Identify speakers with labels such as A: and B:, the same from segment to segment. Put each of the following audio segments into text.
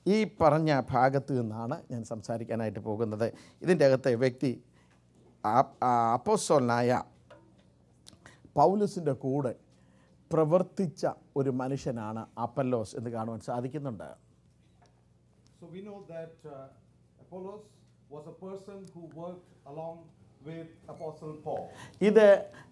A: ഈ പറഞ്ഞ ഭാഗത്ത് നിന്നാണ് ഞാൻ സംസാരിക്കാനായിട്ട് പോകുന്നത് ഇതിൻ്റെ അകത്തെ വ്യക്തി അപ്പോസോലനായ പൗലുസിൻ്റെ കൂടെ പ്രവർത്തിച്ച ഒരു മനുഷ്യനാണ് അപ്പല്ലോസ് എന്ന് കാണുവാൻ സാധിക്കുന്നുണ്ട്
B: So we know that uh, Apollos was a person who worked along with Apostle Paul.
A: ഇത്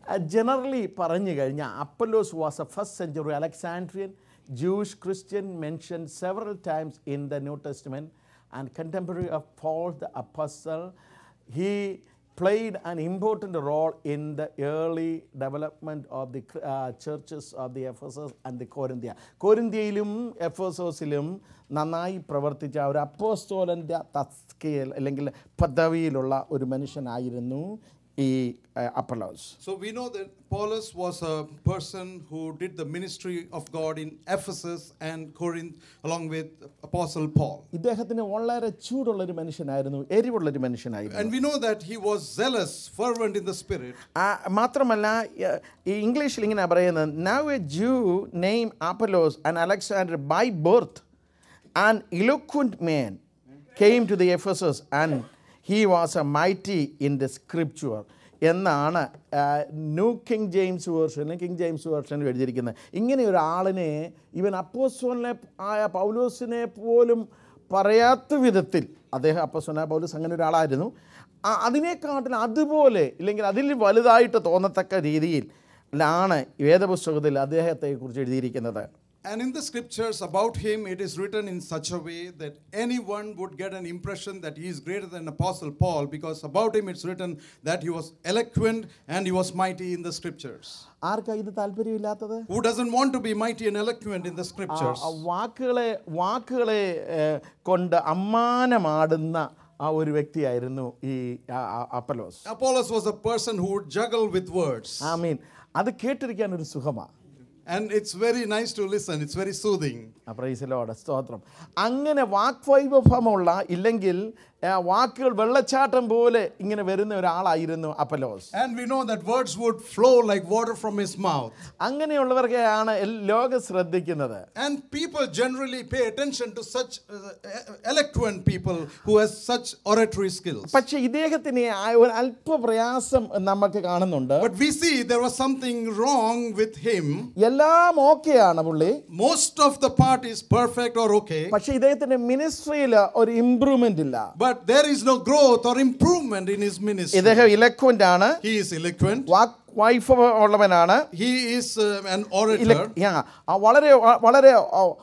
A: ജനറലി പറഞ്ഞു കഴിഞ്ഞാൽ Apollos was a first century Alexandrian Jewish Christian mention several times in the new testament and contemporary of Paul the apostle he played an important role in the early development of the uh, churches of the Ephesus and the Corinthia. കോരിന്ത്യയിലും എഫേസോസിലും നന്നായി പ്രവർത്തിച്ച ഒരു അപ്പോസ്തോലൻ്റെ തസ്കയിൽ അല്ലെങ്കിൽ പദവിയിലുള്ള ഒരു മനുഷ്യനായിരുന്നു ഈ അപ്പലോസ്
B: So we know that Paulus was a person who did the ministry of God in Ephesus and Corinth along with Apostle Paul.
A: ഇദ്ദേഹത്തിന് വളരെ ചൂടുള്ളൊരു മനുഷ്യനായിരുന്നു എരിവുള്ളൊരു മനുഷ്യനായിരുന്നു
B: And we know that he was zealous, fervent in the spirit.
A: ആ, മാത്രമല്ല ഏ, ഈ ഇംഗ്ലീഷിൽ ഇങ്ങനെ പറയുന്നത് now a Jew name Apollos and Alexander by birth and eloquent man came to the Ephesus and he was a mighty in the scripture എന്നാണ് ആ, new King James വേർഷനിലും കിങ് ജെയിംസ് വേർഷനിലും എഴുതിയിരിക്കുന്നത് ഇങ്ങനെ ഒരാളിനെ ഇവൻ അപ്പോസ്വലിനെ ആയ പൗലോസിനെ പോലും പറയാത്ത വിധത്തിൽ അദ്ദേഹം അപ്പോസ്വല പൗലോസ് അങ്ങനെ ഒരാളായിരുന്നു ആ- അതിനെക്കാട്ടിൽ അതുപോലെ ഇല്ലെങ്കിൽ അതിൽ വലുതായിട്ട് തോന്നത്തക്ക രീതിയിൽ ലാണ് വേദപുസ്തകത്തിൽ അദ്ദേഹത്തെക്കുറിച്ച് എഴുതിയിരിക്കുന്നത്
B: And in the scriptures about him, it is written in such a way that anyone would get an impression that he is greater than Apostle Paul because about him it's written that he was eloquent and he was mighty in the scriptures.
A: ആർക്കാ ഇത് താല്പര്യമില്ലാത്തത്
B: Who doesn't want to be mighty and eloquent in the
A: ആ-
B: scriptures?
A: ആ വാക്കുകളെ വാക്കുകളെ ഏ, കൊണ്ട് അമ്മാനമാടുന്ന ആ ഒരു വ്യക്തിയായിരുന്നു ഈ ആ- ആ- അപ്പലോസ്
B: Apollos was a person who would juggle with words.
A: ആ മീൻ അത് കേട്ടിരിക്കാൻ ഒരു സുഖമാണ്
B: And it's very nice to listen, it's very soothing.
A: പ്രൈസിലോടെ സ്തോത്രം അങ്ങനെ വാക്വൈഭവമുള്ള ഇല്ലെങ്കിൽ ആ, വാക്കുകൾ വെള്ളച്ചാട്ടം പോലെ ഇങ്ങനെ വരുന്ന ഒരാളായിരുന്നു Apollos
B: And we know that words would flow like water from his mouth.
A: അങ്ങനെയുള്ളവർക്കെയാണ് എൽ- ലോകം ശ്രദ്ധിക്കുന്നത്
B: And people generally pay attention to such uh, eloquent people who has such oratory skills.
A: പക്ഷെ ഇദ്ദേഹത്തിന് ആ ഒരു അല്പ പ്രയാസം നമുക്ക് കാണുന്നുണ്ട്
B: But we see there was something wrong with him.
A: എല്ലാം ഓക്കെയാണ് പുള്ളി
B: Most of the part is perfect or okay,
A: പക്ഷെ ഇദ്ദേഹത്തിന്റെ മിനിസ്ട്രിയിൽ ഒരു ഇമ്പ്രൂവ്മെന്റ് ഇല്ല
B: but there is no growth or improvement in his ministry.
A: ഇദ്ദേഹം ഇലക്വന്റ് ആണ്
B: He is eloquent.
A: വാക് വൈഫ് ഉള്ളവനാണ്
B: He is uh, an orator.
A: ഇല- യാ, ആ വളരെ വളരെ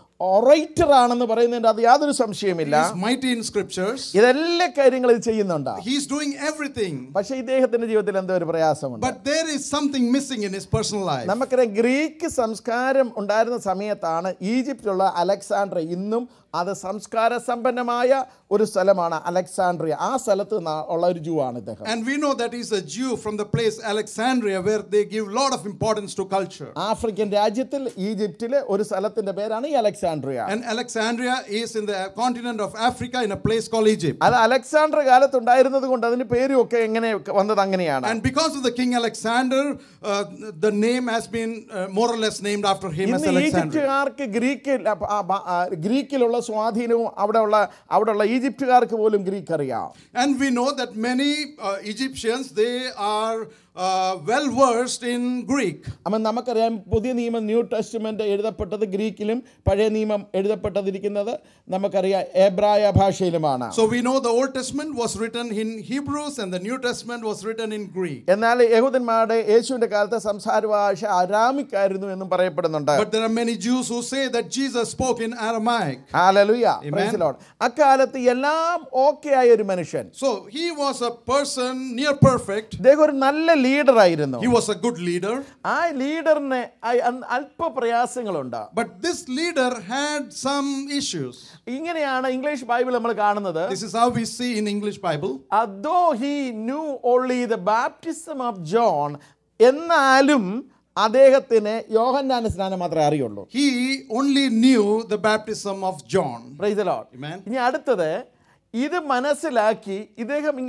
A: ഒറൈറ്റർ ആണെന്ന് പറയുന്നതിന്റെ അത് യാതൊരു
B: He
A: സംശയമില്ല
B: is mighty in scriptures.
A: ഇതെല്ലാ കാര്യങ്ങളും ഇത് ചെയ്യുന്നുണ്ട്
B: He is doing everything.
A: പക്ഷെ ഇദ്ദേഹത്തിന്റെ ജീവിതത്തിൽ എന്തോ ഒരു പ്രയാസമുണ്ട്
B: But there is something missing in his personal life.
A: നമുക്കറിയാം ഗ്രീക്ക് സംസ്കാരം ഉണ്ടായിരുന്ന സമയത്താണ് ഈജിപ്തിലുള്ള അലക്സാണ്ട്രിയ ഇന്നും അത് സംസ്കാര സമ്പന്നമായ ഒരു സ്ഥലമാണ് അലക്സാണ്ട്രിയ ആ സ്ഥലത്ത് നിന്ന- ഉള്ള ഒരു ജൂ ആണ് ഇദ്ദേഹം
B: And we know that he's a Jew from the place Alexandria where they give lot of importance to culture.
A: African രാജ്യത്തിൽ ഈജിപ്തിലെ ഒരു സ്ഥലത്തിന്റെ പേരാണ് ഈ Alexandria
B: And Alexandria is in the continent of Africa in a place called Egypt.
A: അത് Alexander കാലത്ത് ഉണ്ടായിരുന്നത് കൊണ്ട് അതിന് പേരും ഒക്കെ എങ്ങനെ വന്നത് അങ്ങനെയാണ്
B: And because of the king Alexander, uh, the name has been uh, more or less named after him as
A: ഇന്ന്
B: Alexandria.
A: ഈജിപ്തുകാർക്ക് ഗ്രീക്കിൽ ആ, ആ, ആ, ഗ്രീക്കിലുള്ള സ്വാധീനവും അവിടെയുള്ള അവിടെയുള്ള ഈജിപ്തുകാർക്ക് പോലും ഗ്രീക്ക് അറിയാം
B: And we know that many uh, Egyptians, they are uh, well versed in Greek.
A: അപ്പം നമുക്കറിയാം പുതിയ നിയമം ന്യൂ ടെസ്റ്റ്മെന്റ് എഴുതപ്പെട്ടത് ഗ്രീക്കിലും പഴയ നിയമം എഴുതപ്പെട്ടതിരിക്കുന്നത് നമുക്കറിയാം എബ്രായ ഭാഷയിലുമാണ്
B: So we know the Old Testament was written in Hebrews and the New Testament was written in Greek.
A: എന്നാൽ യഹൂദന്മാരുടെ യേശുവിന്റെ കാലത്തെ സംസാര ഭാഷ അരാമിക് ആയിരുന്നു എന്നും പറയപ്പെടുന്നുണ്ട്
B: But there are many Jews who say that Jesus spoke in Aramaic.
A: ഹല്ലേലൂയ.
B: Amen.
A: Praise the Lord. അക്കാലത്ത് എല്ലാം ഓക്കെ ആയ ഒരു മനുഷ്യൻ
B: So he was a person near perfect.
A: ഇദ്ദേഹം ഒരു നല്ല ലീഡർ ആയിരുന്നു
B: He was a good leader.
A: ആ ലീഡറിന് അ- അ- അല്പ പ്രയാസങ്ങളുണ്ട്
B: But this leader had some issues.
A: ഇങ്ങനെയാണ് ഇംഗ്ലീഷ് ബൈബിൾ നമ്മൾ കാണുന്നത്
B: This is how we see in English Bible.
A: അതോ he knew only the baptism of John എന്നാലും അദ്ദേഹത്തിന് യോഹന്നാന്റെ സ്നാനം മാത്രമേ അറിയുള്ളൂ
B: He only knew the baptism of John.
A: Praise the Lord.
B: Amen.
A: ഇനി അടുത്തത് ഇത് മനസ്സിലാക്കി ഇദ്ദേഹം ഇങ്ങനെ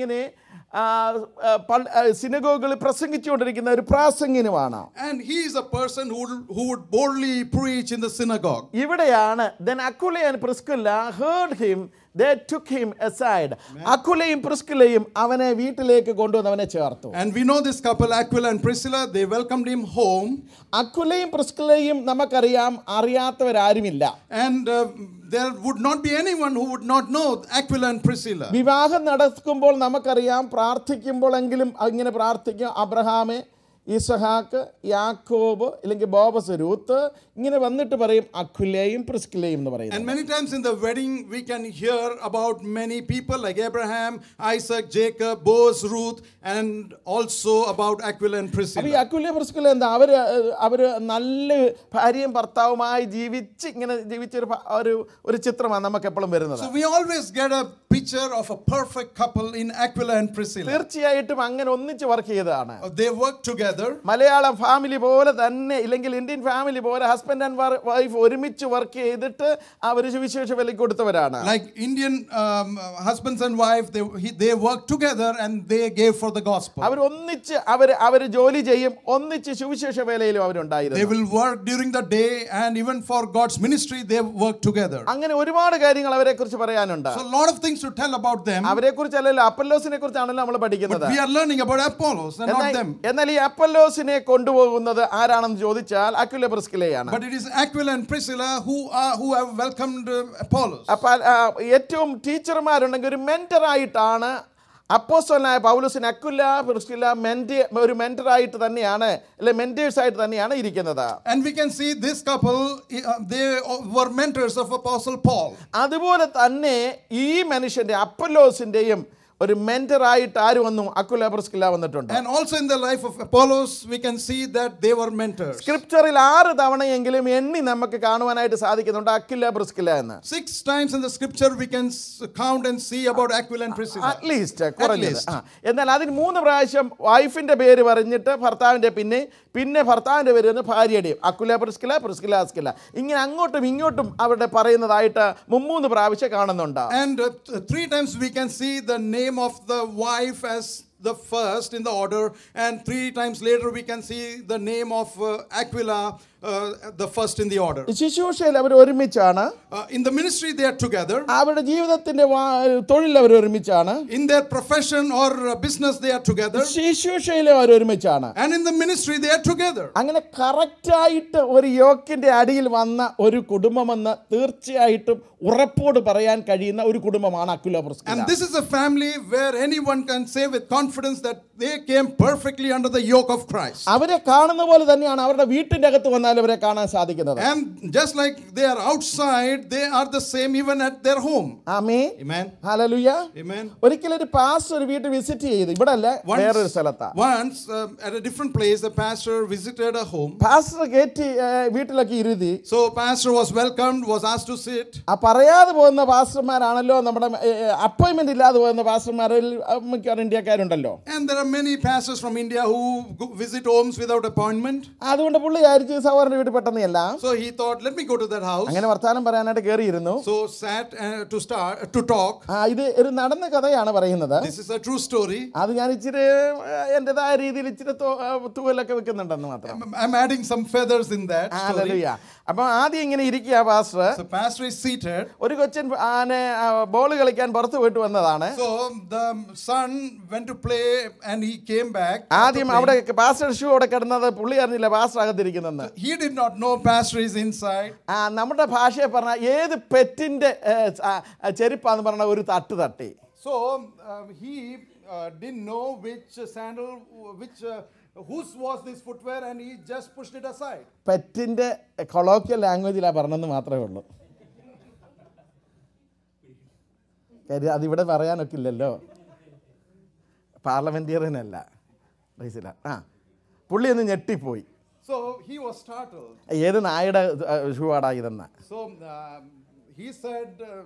A: ആ, ആ, പൾ- ആ, സിനഗോഗുകളിൽ പ്രസംഗിച്ചുകൊണ്ടിരിക്കുന്ന ഒരു പ്രാസംഗിനുമാണ്
B: And he is a person who, would- who would boldly preach in the synagogue.
A: ഇവിടെയാണ് then Aquila and Priscilla heard him they took him aside അക്കുലയും പ്രിസ്കുലയും അവനെ വീട്ടിലേക്ക് കൊണ്ടുവന്ന് അവനെ ചേർത്തു
B: And we know this couple, Aquila and Priscilla, they welcomed him home.
A: അക്കുലയും പ്രിസ്കുലയും നമുക്കറിയാം അറിയാത്തവരാരുമില്ല
B: And uh, there would not be anyone who would not know Aquila and Priscilla.
A: വിവാഹം നടക്കുമ്പോൾ നമുക്കറിയാം പ്രാർത്ഥിക്കുമ്പോഴെങ്കിലും ഇങ്ങനെ പ്രാർത്ഥിക്കും അബ്രഹാമെ ഇസഹാക്ക് യാക്കോബ് അല്ലെങ്കിൽ ബോബസ് രൂത്ത് ഇങ്ങനെ വന്നിട്ട് പറയും അഖുലയും പ്രിസ്കിലയും എന്ന്
B: And
A: പറയുന്നത്
B: many times in the wedding, we can hear about many people like Abraham, Isaac, Jacob, Boaz, Ruth, and also about Aquila and
A: അപ്പൊ ഈ
B: Priscilla.
A: അക്കുല്യ പ്രിസ്കില എന്താ അവര് ഏഹ്, അവര് നല്ല ഭാര്യയും ഭർത്താവുമായി ജീവിച്ച് ഇങ്ങനെ ജീവിച്ചൊരു ഭ- ഒരു ഒരു ചിത്രമാണ് നമുക്ക് എപ്പോഴും വരുന്നത്
B: So we always get a picture of a perfect couple in Aquila and Priscilla.
A: തീർച്ചയായിട്ടും അങ്ങനെ ഒന്നിച്ച് വർക്ക് ചെയ്തതാണ്
B: Uh, They work together.
A: Malayalam family പോലെ തന്നെ ഇല്ലെങ്കിൽ ഇന്ത്യൻ ഫാമിലി പോലെ ഹസ്ബൻഡ് ആൻഡ് വൈഫ് ഒരുമിച്ച് വർക്ക് ചെയ്തിട്ട് അവർ സുവിശേഷ വില കൊടുത്തവരാണ്
B: Like Indian um, husbands and wife, they, he, they work together and they gave for the gospel.
A: അവർ ഒന്നിച്ച് അവർ അവർ ജോലി ചെയ്യും ഒന്നിച്ച് സുവിശേഷ വേലയിലും
B: They
A: അവരുണ്ടായിരുന്നു
B: will work during the day and even for God's ministry, they work together.
A: അങ്ങനെ ഒരുപാട് കാര്യങ്ങൾ അവരെ കുറിച്ച് പറയാനുണ്ട്
B: So a lot of things to tell about them.
A: അവരെ കുറിച്ചല്ലല്ലോ അപ്പല്ലോസിനെ കുറിച്ചാണല്ലോ നമ്മൾ പഠിക്കുന്നത്
B: But we are learning about Apollos and not
A: എന്നാൽ
B: them.
A: എന്നാൽ ഈ അപ്പല്ലോസിനെ കൊണ്ടുപോകുന്നത് ആരാണെന്ന് ചോദിച്ചാൽ അക്കുല പ്രിസ്കിലയാണ്
B: But it is Aquila and Priscilla who are who have welcomed uh, Apollos.
A: അപ്പൊ ആ, ഏറ്റവും ടീച്ചർമാരുണ്ടെങ്കിൽ ഒരു മെന്ററായിട്ടാണ് അപ്പോസ്തലനായ പൗലോസിന് അക്കുല പ്രിസ്കില മെന്റ് ഒരു മെന്ററായിട്ട് തന്നെയാണ് അല്ലെ മെന്റേഴ്സ് ആയിട്ട് തന്നെയാണ് ഇരിക്കുന്നത്
B: And we can see this couple, uh, they were mentors of Apostle Paul.
A: അതുപോലെ തന്നെ ഈ മനുഷ്യന്റെ അപ്പല്ലോസിന്റെയും ഒരു മെന്ററായിട്ട് ആര് വന്നു അക്കുല പ്രിസ്കില വന്നിട്ടുണ്ട്
B: And also in the life of Apollos, we can see that they were mentors.
A: സ്ക്രിപ്ചറിൽ ആറ് തവണയെങ്കിലും എണ്ണി നമുക്ക് കാണുവാനായിട്ട് സാധിക്കുന്നുണ്ട് അക്കുല പ്രിസ്കില എന്ന്
B: Six times in the scripture, we can s- count and see about Aquila and Priscilla.
A: At least കുറഞ്ഞത്
B: least.
A: ആ എന്നാൽ അതിന് മൂന്ന് പ്രാവശ്യം വൈഫിന്റെ പേര് പറഞ്ഞിട്ട് ഭർത്താവിന്റെ പിന്നെ പിന്നെ ഭർത്താവിന്റെ പേര് വന്ന് ഭാര്യയുടെയും അക്കുല പ്രിസ്കില പ്രിസ്കില അസ്കില ഇങ്ങനെ അങ്ങോട്ടും ഇങ്ങോട്ടും അവരുടെ പറയുന്നതായിട്ട് മുമ്മൂന്ന് പ്രാവശ്യം കാണുന്നുണ്ട്
B: And uh, th- three times we can see the name of the wife as the first in the order, and three times later we can see the name of uh, Aquila, uh, the first in the order.
A: ശുശ്രൂഷയിൽ അവർ ഒരുമിച്ചാണ്
B: Uh, in the ministry, they are together.
A: അവരുടെ ജീവിതത്തിന്റെ വാ- തൊഴിൽ അവർ ഒരുമിച്ചാണ്
B: In their profession or uh, business, they are together.
A: ശുശ്രൂഷയിലും അവർ ഒരുമിച്ചാണ്
B: And in the ministry, they are together.
A: അങ്ങനെ കറക്റ്റായിട്ട് ഒരു യോക്കിന്റെ അടിയിൽ വന്ന ഒരു കുടുംബമെന്ന് തീർച്ചയായിട്ടും ഉറപ്പോട് പറയാൻ കഴിയുന്ന ഒരു കുടുംബമാണ് Aquila Priscilla
B: And this is a family where anyone can say with confidence that they came perfectly under the yoke of Christ.
A: അവരെ കാണുന്ന പോലെ തന്നെയാണ് അവരുടെ വീട്ടിന്റെ അകത്ത് വന്നാൽ അവരെ കാണാൻ സാധിക്കുന്നത്
B: And just like they are outside, they are the same even at their home.
A: ആമേ
B: Amen.
A: ഹലലുയ
B: Amen.
A: ഒരിക്കലും ഒരു പാസ്റ്റർ ഒരു വീട്ടിൽ വിസിറ്റ് ചെയ്തു ഇവിടെ അല്ല വേറൊരു സ്ഥലത്താ
B: once um, at a different place, the pastor visited a home.
A: Pastor കയറ്റി ഏ, വീട്ടിലൊക്കെ ഇരുതി
B: So pastor was welcomed, was asked to sit.
A: ആ പറയാതെ പോകുന്ന പാസ്റ്റർമാരാണല്ലോ നമ്മുടെ അപ്പോയിന്റ്മെന്റ് ഇല്ലാതെ പോകുന്ന പാസ്റ്റർമാരിൽ ആ, മിക്കവാറും ഇന്ത്യക്കാരുണ്ടല്ലോ
B: And there are many pastors from India who go visit homes without appointment.
A: അതുകൊണ്ട് പുള്ളി വിചാരിച്ചു സഹോദരന്റെ വീട്ടിൽ പെട്ടെന്ന് എല്ലാം
B: So he thought, let me go to that house.
A: അങ്ങനെ വർത്താനം പറയാനായിട്ട് കയറിയിരുന്നു
B: So sat uh, to start to talk.
A: ആ ഇത് ഒരു നടന്ന കഥയാണ് പറയുന്നത്
B: This is a true story.
A: അത് ഞാൻ ഇച്ചിരി എൻ്റെതായ രീതിയിൽ ഇച്ചിരി തോ- ആ, തൂവലൊക്കെ വെക്കുന്നുണ്ടെന്ന് മാത്രം
B: I'm, I'm adding some feathers in that story.
A: ഹല്ലേലൂയ. അപ്പൊ ആദ്യം ഇങ്ങനെ ഇരിക്കുക pastor
B: So pastor is seated.
A: ഒരു കൊച്ചൻ ആനെ ബോൾ കളിക്കാൻ പുറത്ത് പോയിട്ട് വന്നതാണ്
B: So the son went to play and he came back.
A: ആദ്യം അവിടെ പാസ്റ്റർ ഷൂ അവിടെ കിടന്നത് പുള്ളി അറിഞ്ഞില്ല പാസ്റ്റർ അകത്തിരിക്കുന്നെന്ന്
B: He did not know pastor is inside.
A: ആ നമ്മുടെ ഭാഷയെ പറഞ്ഞ ഏത് പെറ്റിന്റെ ഏ, ആ, ആ, ചെരുപ്പാന്ന് പറഞ്ഞ ഒരു തട്ട് തട്ടി
B: So um, he uh, didn't know which uh, sandal, which uh, whose was this footwear, and he just pushed it aside.
A: പെറ്റിന്റെ കൊളോക്കിയൽ ലാംഗ്വേജിലാണ് പറഞ്ഞെന്ന് മാത്രമേ ഉള്ളൂ കാര്യം അതിവിടെ പറയാനൊക്കെ ഇല്ലല്ലോ പാർലമെന്റേറിയനല്ല റൈസില ആ പുള്ളി ഒന്ന് ഞെട്ടിപ്പോയി
B: So he was startled.
A: ഏത് നായുടെ ഷൂ ആടാ ഇതെന്ന
B: So um, he said, uh,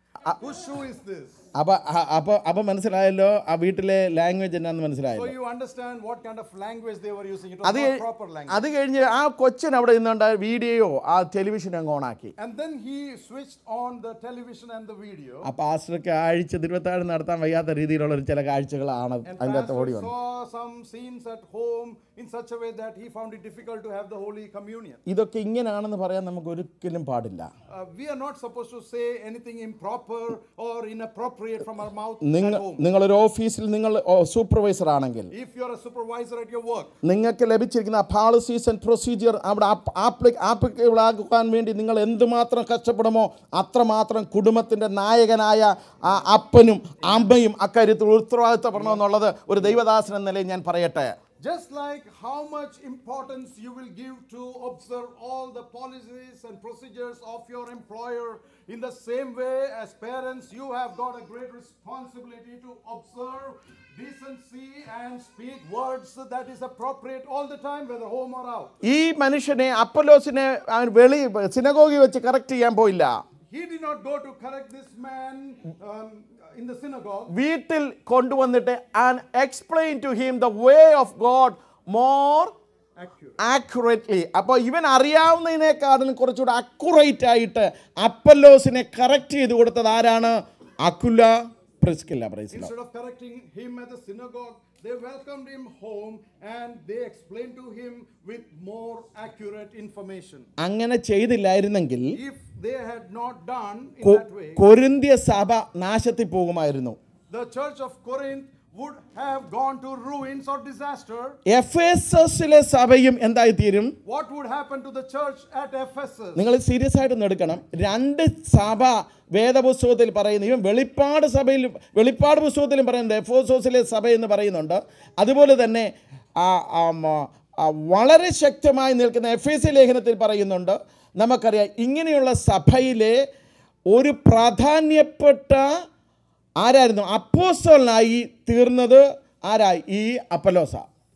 B: Whose shoe is this?
A: അപ്പൊ അ- അപ്പൊ അപ്പൊ മനസ്സിലായല്ലോ ആ വീട്ടിലെ ലാംഗ്വേജ് എന്നാന്ന്
B: So
A: മനസ്സിലായല്ലോ
B: you understand what kind of language they were using. It was
A: അത്
B: not
A: കഴി-
B: proper language.
A: അത് കഴിഞ്ഞ് ആ കൊച്ചൻ അവിടെ നിന്നുകൊണ്ട് വീഡിയോ ആ ടെലിവിഷൻ അങ്ങ് ഓണാക്കി
B: And then he switched on the television and the video.
A: ആ പാസ്റ്റർക്ക് ആഴ്ച തിരുവത്താഴ് നടത്താൻ വയ്യാത്ത രീതിയിലുള്ള ഒരു ചില കാഴ്ചകളാണ്
B: And
A: അതിൻ്റെ അകത്ത് ഓടി
B: pastor
A: വന്നത്
B: saw some scenes at home in such a way that he found it difficult to have the Holy Communion.
A: ഇതൊക്കെ ഇങ്ങനെയാണെന്ന് പറയാൻ നമുക്ക് ഒരിക്കലും പാടില്ല
B: Uh, we are not supposed to say anything improper or inappropriate from our mouth
A: നിങ്ങൾ
B: at home.
A: നിങ്ങളൊരു ഓഫീസിൽ നിങ്ങൾ supervisor ആണെങ്കിൽ
B: If you are a supervisor at your work,
A: നിങ്ങൾക്ക് ലഭിച്ചിരിക്കുന്ന പോളിസീസ് ആൻഡ് പ്രൊസീജിയർ അവിടെ ആപ്ലിക്കബിൾ ആക്കുവാൻ വേണ്ടി നിങ്ങൾ എന്തുമാത്രം കഷ്ടപ്പെടുമോ അത്രമാത്രം കുടുംബത്തിൻ്റെ നായകനായ ആ അപ്പനും അമ്മയും അക്കാര്യത്തിൽ ഉത്തരവാദിത്തപ്പെടണമെന്നുള്ളത് ഒരു ദൈവദാസൻ എന്ന നിലയിൽ ഞാൻ പറയട്ടെ
B: just like how much importance you will give to observe all the policies and procedures of your employer, in the same way as parents, you have got a great responsibility to observe decency and speak words that is appropriate all the time, whether home or out.
A: ഈ മനുഷ്യനെ അപ്പലോസിനെ അവൻ വെളി സിനഗോഗി വെച്ച് correct ചെയ്യാൻ പോയില്ല
B: He did not go to correct this man um, in the synagogue.
A: വീട്ടിൽ കൊണ്ടുവന്നിട്ട് and explain to him the way of God more
B: Accurate.
A: Accurately അപ്പോൾ ഇവൻ അറിയാവുന്നതിനേക്കാളും കുറച്ചുകൂടെ അക്യുറേറ്റ് ആയിട്ട് അപ്പല്ലോസിനെ കറക്റ്റ് ചെയ്ത് കൊടുത്തത് ആരാണ് Aquila Priscilla Priscilla
B: Instead of correcting him at the synagogue, they welcomed him home and they explained to him with more accurate information.
A: അങ്ങനെ ചെയ്തില്ലായിരുന്നെങ്കിൽ
B: If they had not done in
A: കൊ-
B: that way,
A: കൊരിന്ത്യ സഭ നാശത്തിൽ പോകുമായിരുന്നു
B: the church of Corinth would have gone to ruins or disaster.
A: എഫ് എസ് എസിലെ സഭയും എന്തായിത്തീരും
B: What would happen to the church at Ephesus?
A: നിങ്ങൾ സീരിയസ് ആയിട്ട് ഒന്ന് എടുക്കണം രണ്ട് സഭ വേദപുസ്തകത്തിൽ പറയുന്നു ഇവൻ വെളിപ്പാട് സഭയിൽ വെളിപ്പാട് പുസ്തകത്തിലും പറയുന്നുണ്ട് എഫോസോസിലെ സഭ എന്ന് പറയുന്നുണ്ട് അതുപോലെ തന്നെ ആ, ആ, മ, ആ, വളരെ ശക്തമായി നിൽക്കുന്ന എഫ് എസ് ലേഖനത്തിൽ പറയുന്നുണ്ട് നമുക്കറിയാം ഇങ്ങനെയുള്ള സഭയിലെ ഒരു പ്രാധാന്യപ്പെട്ട ആരായിരുന്നു അപ്പോസ്റ്റോളനായി തീർന്നത് ആരായി ഈ അപ്പലോസ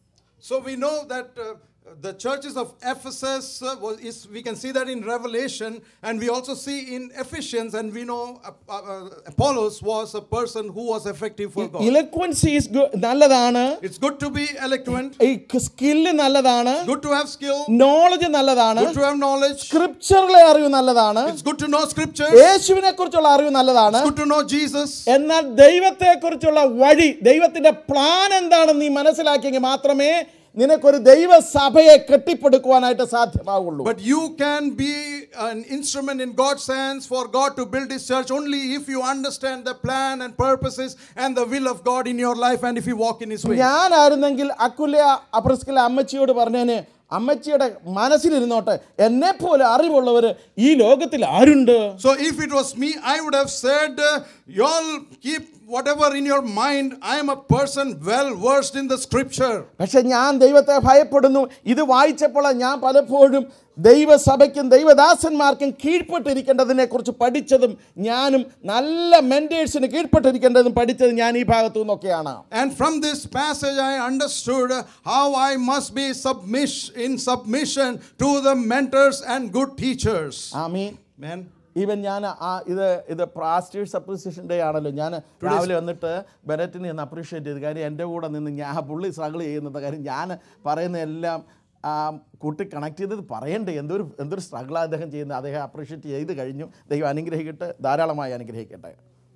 B: So we know that uh, the churches of Ephesus uh, was, is we can see that in Revelation, and we also see in Ephesians, and we know uh, uh, uh, Apollos was a person who was effective for God.
A: ഇലക്വൻസി നല്ലതാണ്
B: It's good to be eloquent,
A: ഈ skill നല്ലതാണ്
B: good to have skill,
A: knowledge നല്ലതാണ്
B: good to have knowledge.
A: സ്ക്രിപ്ചറിലെ അറിവ് നല്ലതാണ്
B: It's good to know scriptures.
A: യേശുവിനെ കുറിച്ചുള്ള അറിവ് നല്ലതാണ്
B: It's good to know Jesus.
A: എന്നാൽ ദൈവത്തെ കുറിച്ചുള്ള വഴി ദൈവത്തിന്റെ പ്ലാൻ എന്താണെന്ന് നീ മനസ്സിലാക്കിയെങ്കിൽ മാത്രമേ നിനക്കൊരു ദൈവസഭയെ കെട്ടിപ്പടുക്കുവാനായിട്ട് സാധ്യമാവുള്ളൂ
B: But you can be an instrument in God's hands for God to build His church only if you understand the plan and purposes and the will of God in your life and if you walk in His way.
A: ഞാനായിരുന്നെങ്കിൽ അക്കുല്യ അപ്രസ്കില അമ്മച്ചിയോട് പറഞ്ഞേന് അമ്മച്ചിയുടെ മനസ്സിലിരുന്നോട്ടെ എന്നെ പോലെ അറിവുള്ളവർ ഈ ലോകത്തിൽ ആരുണ്ട്
B: So if it was me, I would have said, uh, you all keep whatever in your mind. I am a person well versed in the scripture.
A: പക്ഷെ ഞാൻ ദൈവത്തെ ഭയപ്പെടുന്നു ഇത് വായിച്ചപ്പോൾ ഞാൻ പലപ്പോഴും ദൈവസഭയ്ക്കും ദൈവദാസന്മാർക്കും കീഴ്പ്പെട്ടിരിക്കേണ്ടതിനെ കുറിച്ച് പഠിച്ചതും ഞാനും നല്ല മെൻറ്റേഴ്സിന് കീഴ്പ്പെട്ടിരിക്കേണ്ടതും പഠിച്ചതും ഞാൻ ഈ ഭാഗത്തു നിന്നൊക്കെയാണ്
B: And from this passage, I understood uh, how I must be submiss- in submission to the mentors and good teachers.
A: ആ മീൻ
B: Man.
A: ഈവൻ ഞാൻ ആ ഇത് ഇത് പ്രാസ്റ്റേഴ്സ് അപ്രീസിയേഷൻ ഡേ ആണല്ലോ ഞാൻ രാവിലെ വന്നിട്ട് ബെനറ്റിനെ ഒന്ന് അപ്രീഷിയേറ്റ് ചെയ്തു കാര്യം എൻ്റെ കൂടെ നിന്ന് ഞാൻ പുള്ളി സ്ട്രഗിൾ ചെയ്യുന്നത് കാര്യം ഞാൻ പറയുന്ന എല്ലാം ആ, കൂട്ടി കണക്ട് ചെയ്തത് പറയണ്ടേ എന്തൊരു എന്തൊരു സ്ട്രഗിളാണ് അദ്ദേഹം ചെയ്യുന്നത് അദ്ദേഹം അപ്രീഷിയേറ്റ് ചെയ്ത് കഴിഞ്ഞു ദൈവം അനുഗ്രഹിക്കട്ടെ ധാരാളമായി അനുഗ്രഹിക്കട്ടെ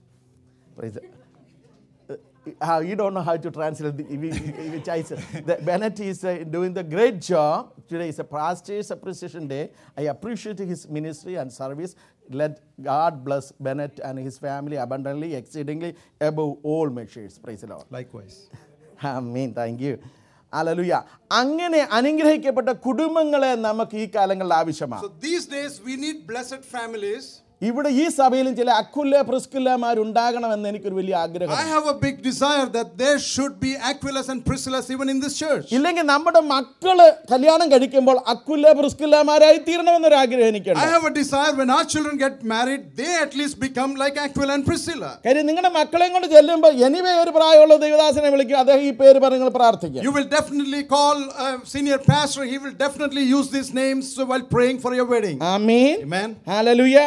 A: Praise the- uh, you don't know how to translate the, which- which I said. The, Bennett is uh, doing the great job. Today is a pastor's appreciation day. I appreciate his ministry and service. Let God bless Bennett and his family abundantly, exceedingly, above all measures. Praise the Lord.
B: Likewise.
A: Amen. Thank you. അലലുയ അങ്ങനെ അനുഗ്രഹിക്കപ്പെട്ട കുടുംബങ്ങളെ നമുക്ക് ഈ കാലങ്ങളിൽ ആവശ്യമാണ്
B: So these days, we need blessed families.
A: ഇവിടെ ഈ സഭയിലും ചില അക്കുല്ല പ്രിസ്കുല്ലമാരുണ്ടാകണമെന്ന് എനിക്കൊരു വലിയ ആഗ്രഹം
B: I have a big desire that there should be Aquilas and Priscillas even in this church.
A: ഇല്ലെങ്കിൽ നമ്മുടെ മക്കള് കല്യാണം കഴിക്കുമ്പോൾ അക്കുല്ല പ്രിസ്കുല്ലമാരായി തീരണമെന്നൊരു ആഗ്രഹം
B: I
A: എനിക്കുണ്ട്
B: have a desire when our children get married, they at least become like Aquila and Priscilla.
A: കാര്യം നിങ്ങളുടെ മക്കളെയും കൊണ്ട് ചെല്ലുമ്പോൾ എനിവേ ഒരു പ്രായമുള്ള ദൈവദാസനെ വിളിക്കും അദ്ദേഹം ഈ പേര് പറഞ്ഞ് നിങ്ങൾ പ്രാർത്ഥിക്കും
B: You will definitely call a senior pastor, he will definitely use these names while praying for your wedding.
A: ആമീൻ
B: Amen.
A: ഹല്ലേലൂയ
B: Amen.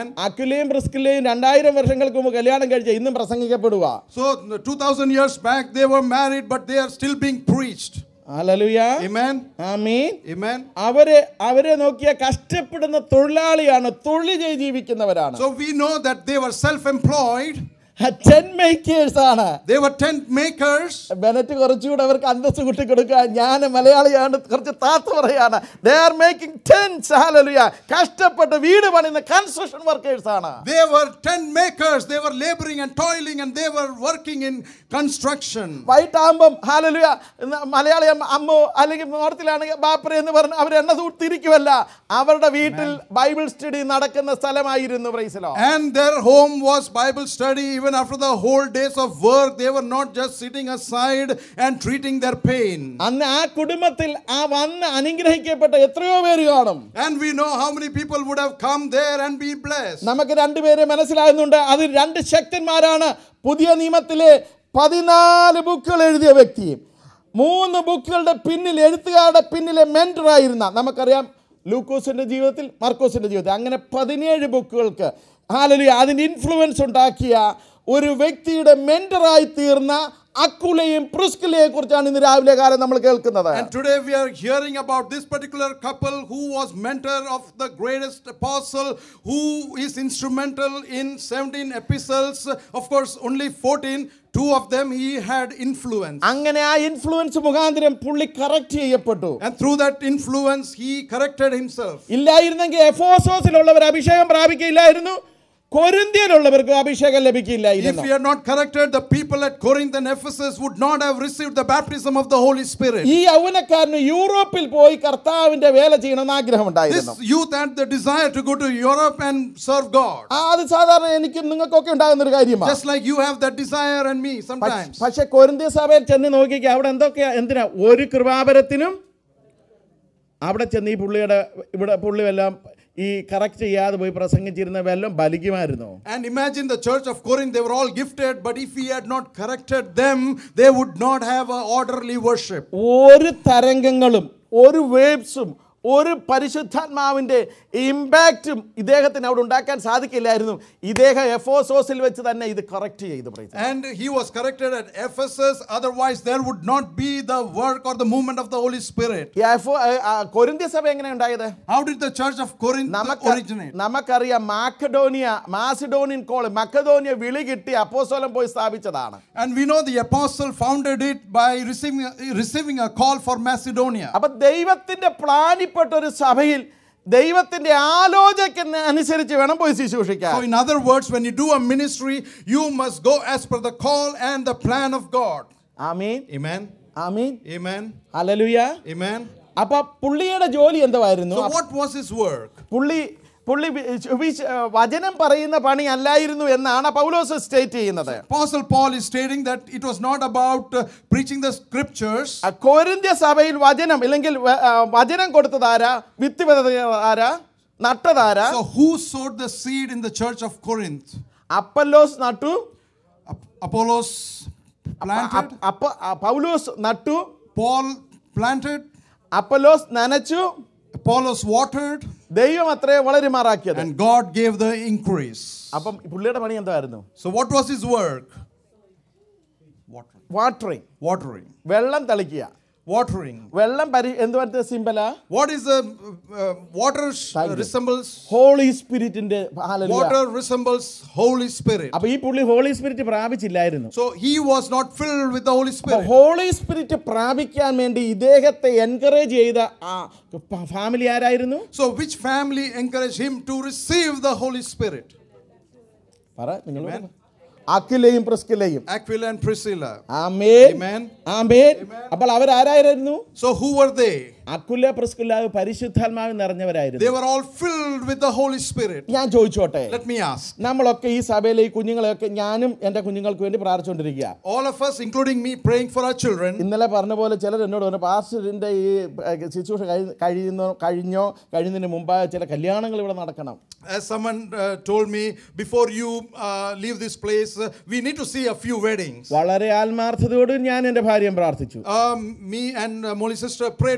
A: അക്കുലയും പ്രിസ്കിലയും രണ്ടായിരം വർഷങ്ങൾക്ക് മുമ്പ് കല്യാണം കഴിച്ച ഇന്നും പ്രസംഗിക്കപ്പെടുക
B: So, 2000 years back, they were married, but they are still being preached.
A: അലലുയ
B: Amen.
A: ആമീൻ
B: Amen.
A: അവര് അവരെ നോക്കിയ കഷ്ടപ്പെടുന്ന തൊഴിലാളിയാണ് തൊഴിൽ ചെയ്ത് ജീവിക്കുന്നവരാണ്
B: So, we know that they were self employed,
A: tent makers ആണ്
B: they were tent makers.
A: ബെനറ്റ് കുറച്ചുകൂടെ അവർക്ക് അന്തസ് കൂട്ടി കൊടുക്കുക ഞാൻ മലയാളിയാണ് കുറച്ച് താത്ത് പറയാണ് ദേ ആർ മേക്കിംഗ് ടെൻസ് ഹാലലുയ കഷ്ടപ്പെട്ട് വീട് പണിയുന്ന കൺസ്ട്രക്ഷൻ വർക്കേഴ്സ് ആണ്
B: They were tent makers. They were laboring and toiling and they were working in construction.
A: വൈകിട്ടാകുമ്പം ഹാലലുയ മലയാളി അമ്മ- അമ്മോ അല്ലെങ്കിൽ നോർത്തിലാണെങ്കിൽ ബാപ്പറ എന്ന് പറഞ്ഞ് അവർ എണ്ണ തിരിക്കുമല്ല അവരുടെ വീട്ടിൽ ബൈബിൾ സ്റ്റഡി നടക്കുന്ന സ്ഥലമായിരുന്നു പ്രൈസലോ
B: And their home was Bible study even after the whole days of work. They were not just sitting aside and treating their pain.
A: അന്ന് ആ കുടുംബത്തിൽ ആ വന്ന് അനുഗ്രഹിക്കപ്പെട്ട എത്രയോ പേര് കാണും
B: And we know how many people would have come there and be blessed.
A: നമുക്ക് രണ്ടുപേരെ മനസ്സിലാകുന്നുണ്ട് അത് രണ്ട് ശക്തന്മാരാണ് പുതിയ നിയമത്തിലെ പതിനാല് ബുക്കുകൾ എഴുതിയ വ്യക്തി മൂന്ന് ബുക്കുകളുടെ പിന്നിൽ എഴുത്തുകാരുടെ പിന്നിലെ മെൻറ്ററായിരുന്ന നമുക്കറിയാം ലൂക്കോസിൻ്റെ ജീവിതത്തിൽ മാർക്കോസിൻ്റെ ജീവിതത്തിൽ അങ്ങനെ പതിനേഴ് ബുക്കുകൾക്ക് ഹാലലി അതിൻ്റെ ഇൻഫ്ലുവൻസ് ഉണ്ടാക്കിയ ഒരു വ്യക്തിയുടെ മെൻറ്ററായി തീർന്ന അക്കുലയും പ്രിസ്കിലയെ കുറിച്ചാണ് ഇന്ന് രാവിലെ കാലം നമ്മൾ കേൾക്കുന്നത്
B: And today we are hearing about this particular couple who was mentor of the greatest apostle who is instrumental in 17 epistles. Of course, only 14. Two of them he had influence.
A: അങ്ങനെ ആ ഇൻഫ്ലുവൻസ് മുഖാന്തരം പുള്ളി correct ചെയ്യപ്പെട്ടു
B: And through that influence, he corrected himself.
A: ഇല്ലായിരുന്നെങ്കിൽ എഫോസോസിലുള്ളവർ അഭിഷേകം പ്രാപിക്കില്ലായിരുന്നു കൊരിന്ത്യയിലുള്ളവർക്ക് അഭിഷേകം
B: If
A: ലഭിക്കില്ലായിരുന്നു
B: we had not corrected, the people at Corinth and Ephesus would not have received the baptism of the Holy Spirit.
A: ഈ യൗവനക്കാരന് യൂറോപ്പിൽ പോയി കർത്താവിന്റെ വേല ചെയ്യണമെന്ന്
B: This
A: ആഗ്രഹമുണ്ടായിരുന്നു
B: youth had the desire to go to Europe and serve God.
A: ആ, അത് സാധാരണ എനിക്കും നിങ്ങൾക്കൊക്കെ ഉണ്ടാകുന്ന ഒരു കാര്യമാണ്
B: Just like you have that desire and me sometimes.
A: പക്ഷെ കൊരിന്ത്യ സഭയിൽ ചെന്ന് നോക്കിക്കുക അവിടെ എന്തൊക്കെയാ എന്തിനാ ഒരു കൃപാപരത്തിനും അവിടെ ചെന്ന് ഈ പുള്ളിയുടെ ഇവിടെ പുള്ളി എല്ലാം ഈ കറക്റ്റ് ചെയ്യാതെ പോയി പ്രസംഗിച്ചിരുന്ന വല്ലതും ബലിക്കുമായിരുന്നു
B: And imagine the church of Corinth, they were all gifted, but if he had not corrected them, they would not have a orderly worship.
A: ഒരു തരംഗങ്ങളും ഒരു വേബ്സും ഒരു പരിശുദ്ധാത്മാവിൻ്റെ ഇമ്പാക്റ്റും ഇദ്ദേഹത്തിന് അവിടെ ഉണ്ടാക്കാൻ സാധിക്കില്ലായിരുന്നു ഇദ്ദേഹം എഫോസോസിൽ വെച്ച് തന്നെ ഇത് കറക്റ്റ് ചെയ്തു praise the
B: And he was corrected at Ephesus, otherwise, there would not be the work or the movement of the Holy Spirit.
A: Lord. ഈ എഫോ ആ, കൊരിന്ത്യ സഭ എങ്ങനെ ഉണ്ടായത്
B: How did the church of Corinth
A: നമുക്ക്
B: originate?
A: നമുക്കറിയാം മാക്കഡോനിയ Macedonian call മക്കഡോനിയ വിളി കിട്ടി അപ്പോസ്തലൻ പോയി സ്ഥാപിച്ചതാണ്
B: And we know the apostle founded it by receiving a, receiving a call for Macedonia.
A: അപ്പൊ ദൈവത്തിന്റെ പ്ലാനിപ്പെട്ട ഒരു സഭയിൽ ദൈവത്തിന്റെ ആലോചന അനുസരിച്ച് വേണം പോയി ശുശ്രൂഷിക്കാൻ
B: So, in other words, when you do a ministry, you must go as per the call and the plan of God.
A: ആമീൻ
B: Amen.
A: ആമീൻ
B: Amen.
A: ഹല്ലേലൂയ
B: Amen.
A: അപ്പൊ പുള്ളിയുടെ ജോലി എന്തുവായിരുന്നു
B: So, what was his work?
A: പുള്ളി പുള്ളി വി- വി- വചനം പറയുന്ന പണി അല്ലായിരുന്നു എന്നാണ് പൗലോസ് സ്റ്റേറ്റ് ചെയ്യുന്നത്
B: Apostle Paul is stating that it was not about uh, preaching the scriptures.
A: ആ കോരിന്ത്യ സഭയിൽ വചനം ഇല്ലെങ്കിൽ വ- ആ, വചനം കൊടുത്തതാരാ വിത്ത് വിതതാരാ നട്ടതാരാ
B: So, who sowed the seed in the church of Corinth?
A: Apollos നട്ടു
B: Ap- Apollos planted,
A: അപ്പ- അപ്പ- ആ, പൗലോസ് നട്ടു
B: Paul planted,
A: അപ്പല്ലോസ് നനച്ചു
B: Apollos watered,
A: ദൈവം അത്രേ വളരുമാറാക്കിയത്
B: and God gave the increase.
A: അപ്പം പുള്ളിയുടെ പണി എന്തായിരുന്നു
B: So, what was his work? Watering.
A: Watering
B: Watering.
A: വെള്ളം തളിക്കുക
B: Watering.
A: വെള്ളം പരി എന്തുപോലത്തെ സിമ്പലാ
B: What is the uh, water sh-
A: Thank you.
B: resembles?
A: Holy സ്പിരിറ്റിന്റെ
B: Water resembles Holy Spirit.
A: അപ്പൊ ഈ പുള്ളി holy spirit പ്രാപിച്ചില്ലായിരുന്നു
B: So he was not filled with the Holy Spirit.
A: Holy spirit പ്രാപിക്കാൻ വേണ്ടി ഇദ്ദേഹത്തെ encourage ചെയ്ത ആ ഫാമിലി ആരായിരുന്നു
B: So which family encouraged him to receive the Holy Spirit?
A: പറ നിങ്ങൾ അക്കിലയും പ്രിസ്കിലയും
B: Aquila and Priscilla.
A: Amen
B: Amen.
A: ആമേൻ അപ്പോൾ അവരാരായിരുന്നു
B: So who were they?
A: അക്കുല പ്രിസ്കില്ലാവ് പരിശുദ്ധാത്മാവ് നിറഞ്ഞവരായിരുന്നു
B: They were all filled with the Holy Spirit.
A: ഞാൻ ചോദിച്ചോട്ടെ
B: Let me ask.
A: നമ്മളൊക്കെ ഈ സഭയിലെ ഈ കുഞ്ഞുങ്ങളെയൊക്കെ ഞാനും എൻ്റെ കുഞ്ഞുങ്ങൾക്ക് വേണ്ടി പ്രാർത്ഥിച്ചുകൊണ്ടിരിക്കുക
B: All of us, including me, praying for our children.
A: ഇന്നലെ പറഞ്ഞ പോലെ ചിലർ എന്നോട് പറഞ്ഞു പാസ്റ്ററിൻ്റെ ഈ ഏഹ്, ശുശ്രൂഷ കഴി- കഴിയുന്നോ കഴിഞ്ഞോ കഴിയുന്നതിന് മുമ്പായ ചില കല്യാണങ്ങൾ ഇവിടെ നടക്കണം
B: As someone uh, told me, before you uh, leave this place, uh, we need to see a few weddings.
A: വളരെ ആത്മാർത്ഥതയോട് ഞാൻ എൻ്റെ ഭാര്യയും പ്രാർത്ഥിച്ചു
B: Um, me and uh, Molly sister prayed with earnestness.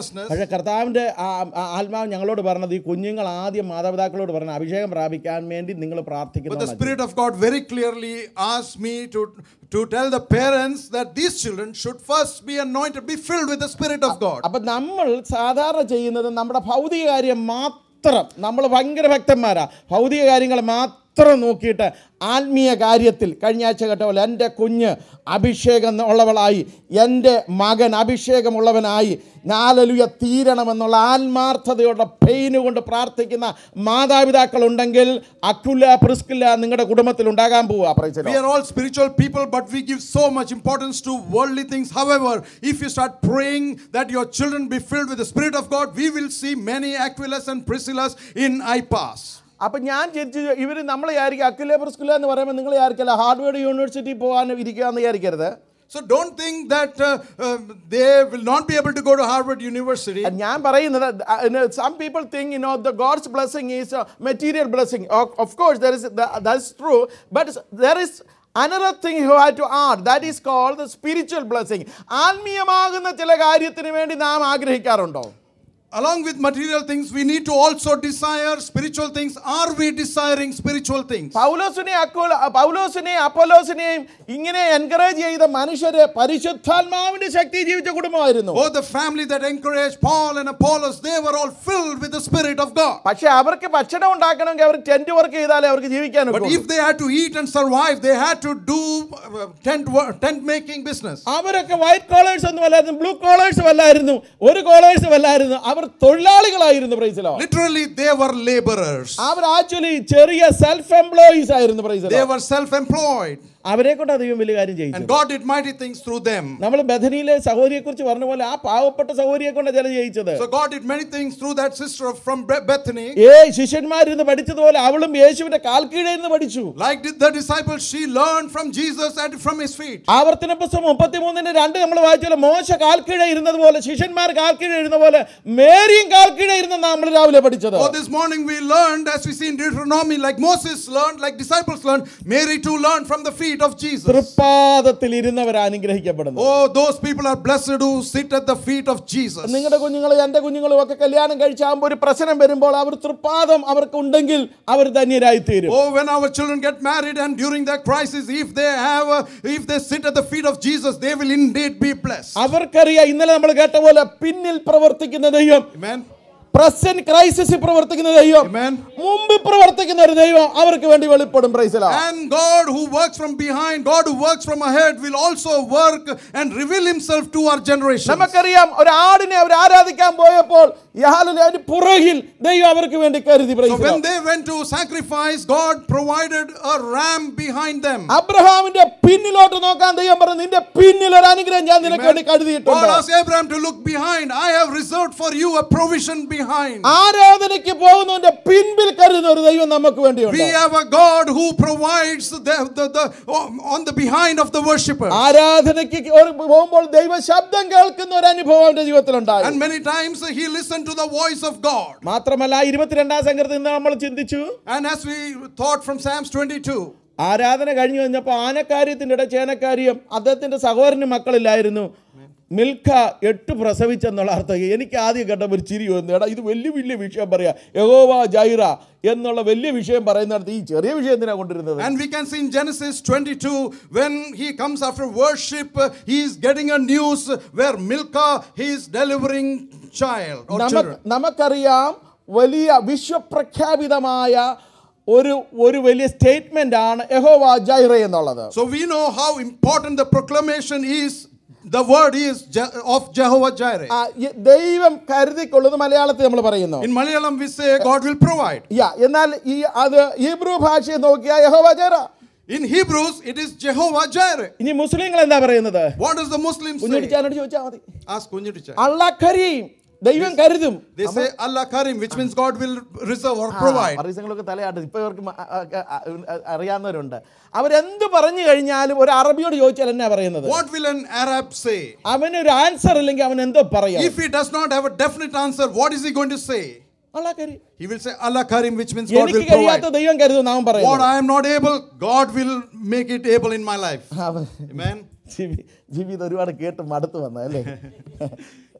B: carelessness.
A: പക്ഷേ കർത്താവിൻ്റെ ആ- ആ ആത്മാവ് ഞങ്ങളോട് പറഞ്ഞത് ഈ കുഞ്ഞുങ്ങൾ ആദ്യം മാതാപിതാക്കളോട് പറഞ്ഞ അഭിഷേകം പ്രാപിക്കാൻ വേണ്ടി നിങ്ങൾ
B: But the
A: പ്രാർത്ഥിക്കുന്നു
B: Spirit of God very clearly asked me to, to tell the parents that these children should first be anointed, be filled with the Spirit of God.
A: അപ്പം നമ്മൾ സാധാരണ ചെയ്യുന്നത് നമ്മുടെ ഭൗതിക കാര്യം മാത്രം നമ്മൾ ഭയങ്കര ഭക്തന്മാരാ ഭൗതിക കാര്യങ്ങൾ മാത്രം നോക്കിയിട്ട് ആത്മീയ കാര്യത്തിൽ കഴിഞ്ഞ ആഴ്ച കേട്ട പോലെ എൻ്റെ കുഞ്ഞ് അഭിഷേകം ഉള്ളവളായി എൻ്റെ മകൻ അഭിഷേകമുള്ളവനായി നാലലുയ തീരണമെന്നുള്ള ആത്മാർത്ഥതയുടെ പെയിന് കൊണ്ട് പ്രാർത്ഥിക്കുന്ന മാതാപിതാക്കളുണ്ടെങ്കിൽ അക്കുല പ്രിസ്കില്ല നിങ്ങളുടെ കുടുംബത്തിൽ ഉണ്ടാകാൻ പോവുക
B: We
A: പറയിച്ചല്ലോ
B: are all spiritual people, but we give so much importance to worldly things. However, if you start praying that your children be filled with the Spirit of God, we will see many Aquilas and Priscillas in IPAS.
A: അപ്പം ഞാൻ ചിന്തിച്ചു ഇവർ നമ്മൾ വിചാരിക്കുക അക്കുല Priscilla എന്ന് പറയുമ്പോൾ നിങ്ങൾ വിചാരിക്കല്ല ഹാർഡ്വേർഡ് university പോകാൻ ഇരിക്കുക എന്ന് വിചാരിക്കരുത്
B: So don't think that uh, uh, they will not be able to go to Harvard University.
A: ഞാൻ പറയുന്നത് some people think you know the God's blessing is material blessing of course there is that's true but there is another thing you have to art that is called the spiritual blessing ആത്മീയമാകുന്ന ചില കാര്യത്തിന് വേണ്ടി നാം ആഗ്രഹിക്കാറുണ്ടോ
B: Along with material things, we need to also desire spiritual things. Are we desiring spiritual things?
A: പൗലോസിനെ അക്കോല പൗലോസിനെയും അപ്പോലോസിനെയും ഇങ്ങനെ encourage ചെയ്ത മനുഷ്യര് പരിശുദ്ധാത്മാവിന്റെ ശക്തി ജീവിച്ച കുടുംബമായിരുന്നു
B: Oh, the family that encouraged Paul and Apollos, they were all filled with the Spirit of God.
A: പക്ഷെ അവർക്ക് ഭക്ഷണം ഉണ്ടാക്കണമെങ്കിൽ അവർ ടെന്റ് വർക്ക് ചെയ്താലേ അവർക്ക് ജീവിക്കാൻ
B: But if they had to eat and survive, they had to do uh, tent, wo- tent making business.
A: അവരൊക്കെ white collars ഒന്നും അല്ലായിരുന്നു ബ്ലൂ കോളേഴ്സും അല്ലായിരുന്നു ഒരു കോളേഴ്സും അല്ലായിരുന്നു അവർ തൊഴിലാളികളായിരുന്നു പ്രൈസിലോ
B: Literally, they were laborers.
A: അവർ ആക്ച്വലി ചെറിയ സെൽഫ് എംപ്ലോയീസ് ആയിരുന്നു പ്രൈസിലോ
B: They were self employed.
A: അവരെ കൊണ്ട് അധികം വലിയ കാര്യം
B: And
A: ചെയ്യിച്ചു
B: God did mighty things through them.
A: നമ്മൾ ബഥനിയിലെ സഹോദരിയെ കുറിച്ച് പറഞ്ഞ പോലെ ആ പാവപ്പെട്ട സഹോദരിയെ കൊണ്ട് ചില ജയിച്ചത്
B: So God did many things through that sister from Be- Bethany.
A: ഏ ശിഷ്യന്മാരിന്ന് പഠിച്ചതുപോലെ അവളും യേശുവിന്റെ കാൽക്കീഴിൽ പഠിച്ചു
B: Like did the disciples, she learned from Jesus and from his feet.
A: ആവർത്തന പുസ്തകം മുപ്പത്തിമൂന്നിന്റെ രണ്ട് നമ്മൾ വായിച്ചാൽ മോശ കാൽക്കീഴ ഇരുന്നത് പോലെ ശിഷ്യന്മാർ കാൽക്കീഴ ഇരുന്ന പോലെ മേരിയും കാൽക്കീഴ ഇരുന്ന നമ്മൾ രാവിലെ പഠിച്ചത്
B: Oh, this morning we learned, as we see in Deuteronomy, like Moses learned, like disciples learned, Mary too learned from the feet of Jesus.
A: തൃപ്പാദത്തിൽ ഇരുന്നവർ അനുഗ്രഹിക്കപ്പെടുന്നു
B: Oh, those people are blessed who sit at the feet of Jesus.
A: നിങ്ങളുടെ കുഞ്ഞുങ്ങളും എൻ്റെ കുഞ്ഞുങ്ങളും ഒക്കെ കല്യാണം കഴിച്ചാകുമ്പോൾ ഒരു പ്രശ്നം വരുമ്പോൾ അവർ തൃപ്പാദം അവർക്ക് ഉണ്ടെങ്കിൽ അവർ ധന്യരായി തീരും
B: Oh, when our children get married and during that crisis, if they have, a, if they sit at the feet of Jesus, they will indeed be blessed.
A: അവർക്കറിയാം ഇന്നലെ നമ്മൾ കേട്ട പോലെ പിന്നിൽ പ്രവർത്തിക്കുന്ന ദൈവം
B: Amen.
A: പ്രസന്റ് ക്രൈസിസിൽ പ്രവർത്തിക്കുന്ന ദൈവം
B: Amen.
A: മുമ്പ് പ്രവർത്തിക്കുന്ന ഒരു ദൈവം അവർക്ക് വേണ്ടി വെളിപ്പെടും പ്രൈസല
B: And God who works from behind, God who works from ahead, will also work and reveal Himself to our generation.
A: നമുക്കറിയാം ഒരു ആടിനെ അവർ ആരാധിക്കാൻ പോയപ്പോൾ യാലിലെ അതിന് പുറകിൽ ദൈവം അവർക്ക് വേണ്ടി കരുതി
B: So
A: praise the
B: when
A: Lord.
B: they went to sacrifice, God provided a ram behind them.
A: അബ്രഹാമിന്റെ പിന്നിലോട്ട് നോക്കാൻ ദൈവം പറഞ്ഞു നിന്റെ പിന്നിൽ ഒരു അനുഗ്രഹം ഞാൻ നിനക്ക് വേണ്ടി
B: God
A: കരുതിയിട്ടുണ്ട്
B: asked Abraham to look behind. I have reserved for you a provision behind.
A: ആരാധനയ്ക്ക് പോകുന്നതിന്റെ പിൻപിൽ കരുതുന്ന ഒരു ദൈവം നമുക്ക്
B: We
A: വേണ്ടിയുണ്ട്
B: have a God who provides the, the, the, on the behind of the worshipper.
A: ആരാധനയ്ക്ക് ഒരു- പോകുമ്പോൾ ദൈവ ശബ്ദം കേൾക്കുന്ന ഒരു അനുഭവം അവന്റെ ജീവിതത്തിലുണ്ടായി
B: And many times he listened to the voice of God.
A: മാത്രമല്ല ഇരുപത്തിരണ്ടാം സംഘത്തിൽ നിന്ന് നമ്മൾ ചിന്തിച്ചു
B: And as we thought from Psalms 22,
A: ആരാധന കഴിഞ്ഞു കഴിഞ്ഞപ്പോൾ ആനക്കാര്യത്തിൻ്റെ ഇട ചേനക്കാര്യം അദ്ദേഹത്തിൻ്റെ സഹോദരന് മക്കളില്ലായിരുന്നു മിൽഖ എട്ട് പ്രസവിച്ചെന്നുള്ള അർത്ഥം എനിക്ക് ആദ്യം കേട്ടപ്പോൾ ഒരു ചിരി വന്നു എടാ ഇത് വലിയ വലിയ വിഷയം പറയാ യഹോവ ജൈറ എന്നുള്ള വലിയ വിഷയം പറയുന്നിടത്ത് ഈ ചെറിയ വിഷയം എന്തിനാ കൊണ്ടിരുന്നത്
B: and we can see in Genesis 22, when he comes after worship, uh, he is getting a news where Milcah he is delivering child or
A: നമുക്ക്
B: children.
A: നമുക്കറിയാം വലിയ വിശ്വപ്രഖ്യാപിതമായ ഒരു ഒരു വലിയ സ്റ്റേറ്റ്മെന്റ് ആണ് യഹോവ ജൈറ എന്നുള്ളത്
B: So we know how important the proclamation is. The word is Je- of Jehovah Jireh.
A: ആ, ഈ ദൈവം കരുതിക്കൊള്ളുന്നത് മലയാളത്തിൽ നമ്മൾ പറയുന്നു
B: In Malayalam, we say God will provide.
A: യാ എന്നാൽ ഈ അത് ഹീബ്രു ഭാഷയെ നോക്കിയാൽ യഹോവ ജൈറ
B: In Hebrews, it is Jehovah Jireh.
A: ഇനി മുസ്ലിങ്ങൾ എന്താ പറയുന്നത്
B: What does the Muslims say?
A: കുഞ്ഞുടിച്ചാനോട് ചോദിച്ചാൽ മതി
B: Ask Kunjuticha.
A: അള്ളക്കരീം ദൈവം കരുതും
B: They say Allah Karim, which means God will reserve or provide.
A: അറിയങ്ങളൊക്കെ തലയാട്ട് ഇപ്പൊ ഇവർക്ക് മ- ആ- ആ- ആ- അറിയാവുന്നവരുണ്ട് അവരെന്ത് പറഞ്ഞു കഴിഞ്ഞാലും ഒരു അറബിയോട് ചോദിച്ചാൽ എന്നാ പറയുന്നത്
B: What will an Arab say?
A: അവനൊരു ആൻസർ ഇല്ലെങ്കിൽ അവൻ എന്തോ പറയാം
B: If he does not have a definite answer, what is he going to say?
A: അള്ളക്കരീം
B: He will say Allah Karim, which means God
A: എനിക്ക്
B: will provide.
A: കഴിയാത്ത ദൈവം കരുതും നാം
B: What
A: പറയുന്നത്
B: I am not able, God will make it able in my life.
A: അവൻ
B: Amen.
A: ജീവി- ജീവിതം ഒരുപാട് കേട്ട് മടുത്തു വന്ന അല്ലേ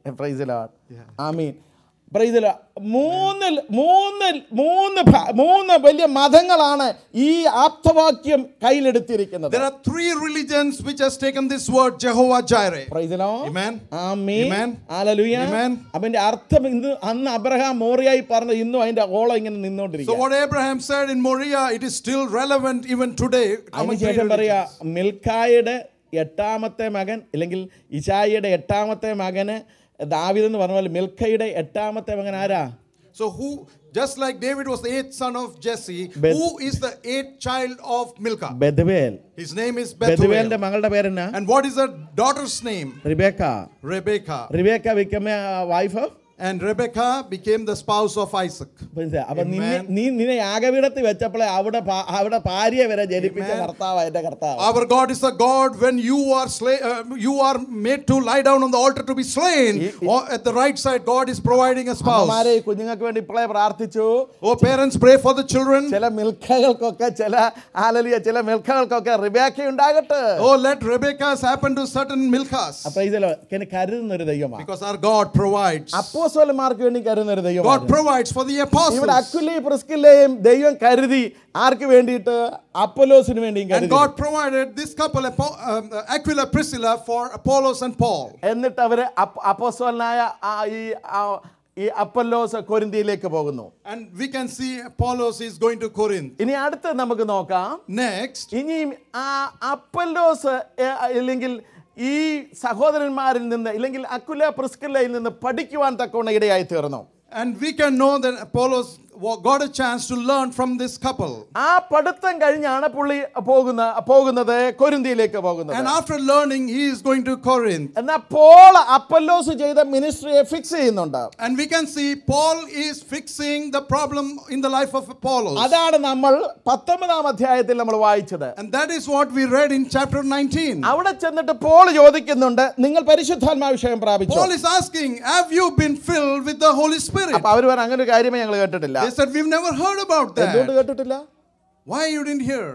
A: പ്രൈസ് ലോഡ്
B: Yeah.
A: ആമീൻ പ്രൈസ് ലോഡ് മൂന്ന് മൂന്ന് മൂന്ന് ഭ- മൂന്ന് വലിയ മതങ്ങളാണ് ഈ ആപ്തവാക്യം കയ്യിലെടുത്തിരിക്കുന്നത്
B: There are three religions which has taken this word Jehovah Jireh.
A: Praise Lord
B: Amen.
A: ആമീൻ
B: Amen.
A: ഹല്ലേലൂയ
B: Amen.
A: അവന്റെ അർത്ഥം ഇന്ന് അന്ന് അബ്രഹാം മോറിയായി പറഞ്ഞത് ഇന്നും അതിന്റെ ഓളം ഇങ്ങനെ
B: So
A: നിന്നോണ്ടിരിക്കും
B: what Abraham said in Moriah, it is still relevant even today. among three
A: അതിനുശേഷം പറയാ
B: religions.
A: മിൽക്കായുടെ എട്ടാമത്തെ മകൻ അല്ലെങ്കിൽ ഇഷായിയുടെ എട്ടാമത്തെ മകന് ദാവിദ് എന്ന് പറഞ്ഞ പോലെ മിൽക്കയുടെ എട്ടാമത്തെ മകൻ ആരാ
B: So who, just like David was the eighth son of Jesse,
A: Beth-
B: who is the eighth child of Milcah?
A: ബെദ്വേൽ
B: His name is
A: ബെദ്വേലിന്റെ
B: Bethuel.
A: മകളുടെ പേരെന്നാ
B: And what is her daughter's name?
A: Rebecca
B: Rebecca.
A: Rebecca became wife of
B: And Rebecca became the spouse of Isaac.
A: അപ്പൊ നിന്നെ
B: Amen.
A: നീ നിന്നെ യാഗപീഠത്തിൽ വെച്ചപ്പോഴേ അവിടെ പാ- അവിടെ ഭാര്യ വരെ ജനിപ്പിച്ച
B: Amen.
A: കർത്താവ് എന്റെ കർത്താവ്
B: Our God is a God when you are slay, uh, you are made to lie down on the altar to be slain.
A: Ye-
B: Or at the right side, God is providing a spouse.
A: അമ്മമാരെ ഈ കുഞ്ഞുങ്ങൾക്ക് വേണ്ടി ഇപ്പോഴേ പ്രാർത്ഥിച്ചു
B: Oh, parents, pray for the children.
A: ചില മിൽക്കകൾക്കൊക്കെ ചില ആലലിയ ചില മിൽക്കകൾക്കൊക്കെ റിബേക്ക ഉണ്ടാകട്ടെ
B: Oh, let Rebecca's happen to certain Milcas.
A: അപ്പൊ ഇതിലോ കരുതുന്ന ഒരു ദൈവമാണ്
B: Because our God provides.
A: അപ്പോസ്തലന്മാർക്ക് വേണ്ടി കരുതുന്ന ഒരു
B: God
A: ദൈവമാണ്
B: provides for the
A: ഇവിടെ
B: apostles.
A: അക്കുലയും പ്രിസ്കില്ലയും ദൈവം കരുതി ആർക്ക് വേണ്ടിയിട്ട് അപ്പോലോസിന് വേണ്ടിയും
B: And
A: കരുതി
B: God provided this couple, Apo- um, Aquila Priscilla, for Apollos and Paul.
A: എന്നിട്ട് അവര് അപ്പ- അപ്പോസ്തലനായ ആ ഈ ആ- ഈ അപ്പല്ലോസ് കൊരിന്തിയിലേക്ക് പോകുന്നു
B: And we can see Apollos is going to Corinth.
A: ഇനി അടുത്ത് നമുക്ക് നോക്കാം
B: Next,
A: ഇനിയും ആ അപ്പല്ലോസ് ഏ, അല്ലെങ്കിൽ ഈ സഹോദരന്മാരിൽ നിന്ന് ഇല്ലെങ്കിൽ അക്കുല പ്രിസ്കില്ലയിൽ നിന്ന് പഠിക്കുവാൻ തക്കവണ്ണ ഇടയായി തീർന്നു
B: and we can know that Apollos wa- got a chance to learn from this couple.
A: ആ പഠിത്തം കഴിഞ്ഞാണ് പുള്ളി പോകുന്ന പോകുന്നത് കൊരിന്തിയിലേക്ക് പോകുന്നത്
B: And after learning, he is going to Corinth.
A: എന്നാൽ പോൾ അപ്പല്ലോസ് ചെയ്ത മിനിസ്ട്രിയെ ഫിക്സ് ചെയ്യുന്നുണ്ട്
B: And we can see Paul is fixing the problem in the life of Apollos.
A: അതാണ് നമ്മൾ പത്തൊമ്പതാം അധ്യായത്തിൽ നമ്മൾ വായിച്ചത്
B: And that is what we read in chapter 19.
A: അവിടെ ചെന്നിട്ട് പോൾ ചോദിക്കുന്നുണ്ട് നിങ്ങൾ പരിശുദ്ധാത്മാ വിഷയം പ്രാപിച്ചു
B: Paul is asking, Have you been filled with the Holy Spirit?
A: അപ്പൊ അവർ പറഞ്ഞു അങ്ങനെ ഒരു കാര്യമേ ഞങ്ങൾ കേട്ടിട്ടില്ല
B: They said, We've never heard about
A: എന്തുകൊണ്ട്
B: that.
A: കേട്ടിട്ടില്ല
B: Why you didn't hear?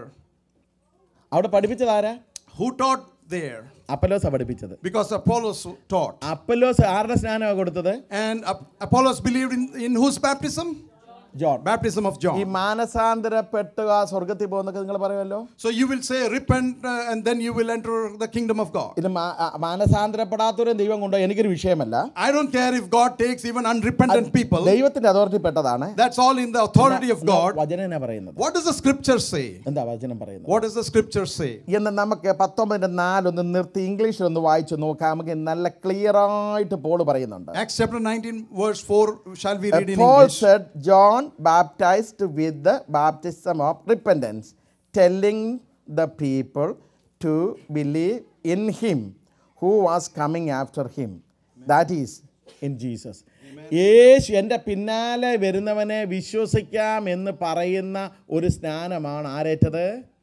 A: അവിടെ പഠിപ്പിച്ചത് ആരാ
B: Who taught there?
A: അപ്പല്ലോസാ പഠിപ്പിച്ചത്
B: Because Apollos taught.
A: അപ്പല്ലോസ് ആരുടെ സ്നാനമാണ് കൊടുത്തത്
B: And Ap- Apollos believed in, in whose baptism?
A: John
B: Baptism of
A: ഈ
B: John.
A: മാനസാന്തരപ്പെട്ടുക സ്വർഗത്തിൽ പോകുന്നൊക്കെ നിങ്ങൾ പറയുമല്ലോ
B: So you will say, Repent, uh, and then you will enter the kingdom of God.
A: ഇത് മാ- ആ, മാനസാന്തരപ്പെടാത്തവരും ദൈവം കൊണ്ടോ എനിക്കൊരു വിഷയമല്ല
B: I don't care if God takes even unrepentant people.
A: ദൈവത്തിന്റെ അതോറിറ്റി പെട്ടതാണ്
B: That's all in the authority of God.
A: വചനം എന്നാ പറയുന്നത്
B: What does the scripture say?
A: എന്താ വചനം പറയുന്നത്
B: What does the scripture say?
A: എന്ന് നമുക്ക് പത്തൊമ്പതിന്റെ നാലൊന്ന് നിർത്തി ഇംഗ്ലീഷിൽ ഒന്ന് വായിച്ചു നോക്കാം നമുക്ക് നല്ല ക്ലിയർ ആയിട്ട് പോൾ പറയുന്നുണ്ട്
B: Acts chapter 19, verse 4, shall we read in
A: Paul
B: English?
A: said, John baptized with the baptism of repentance, telling the people to believe in him who was coming after him. That is, in Jesus. യേശു എൻ്റെ പിന്നാലെ വരുന്നവനെ വിശ്വസിക്കാം എന്ന് പറയുന്ന ഒരു സ്നാനമാണ് ആരേറ്റത്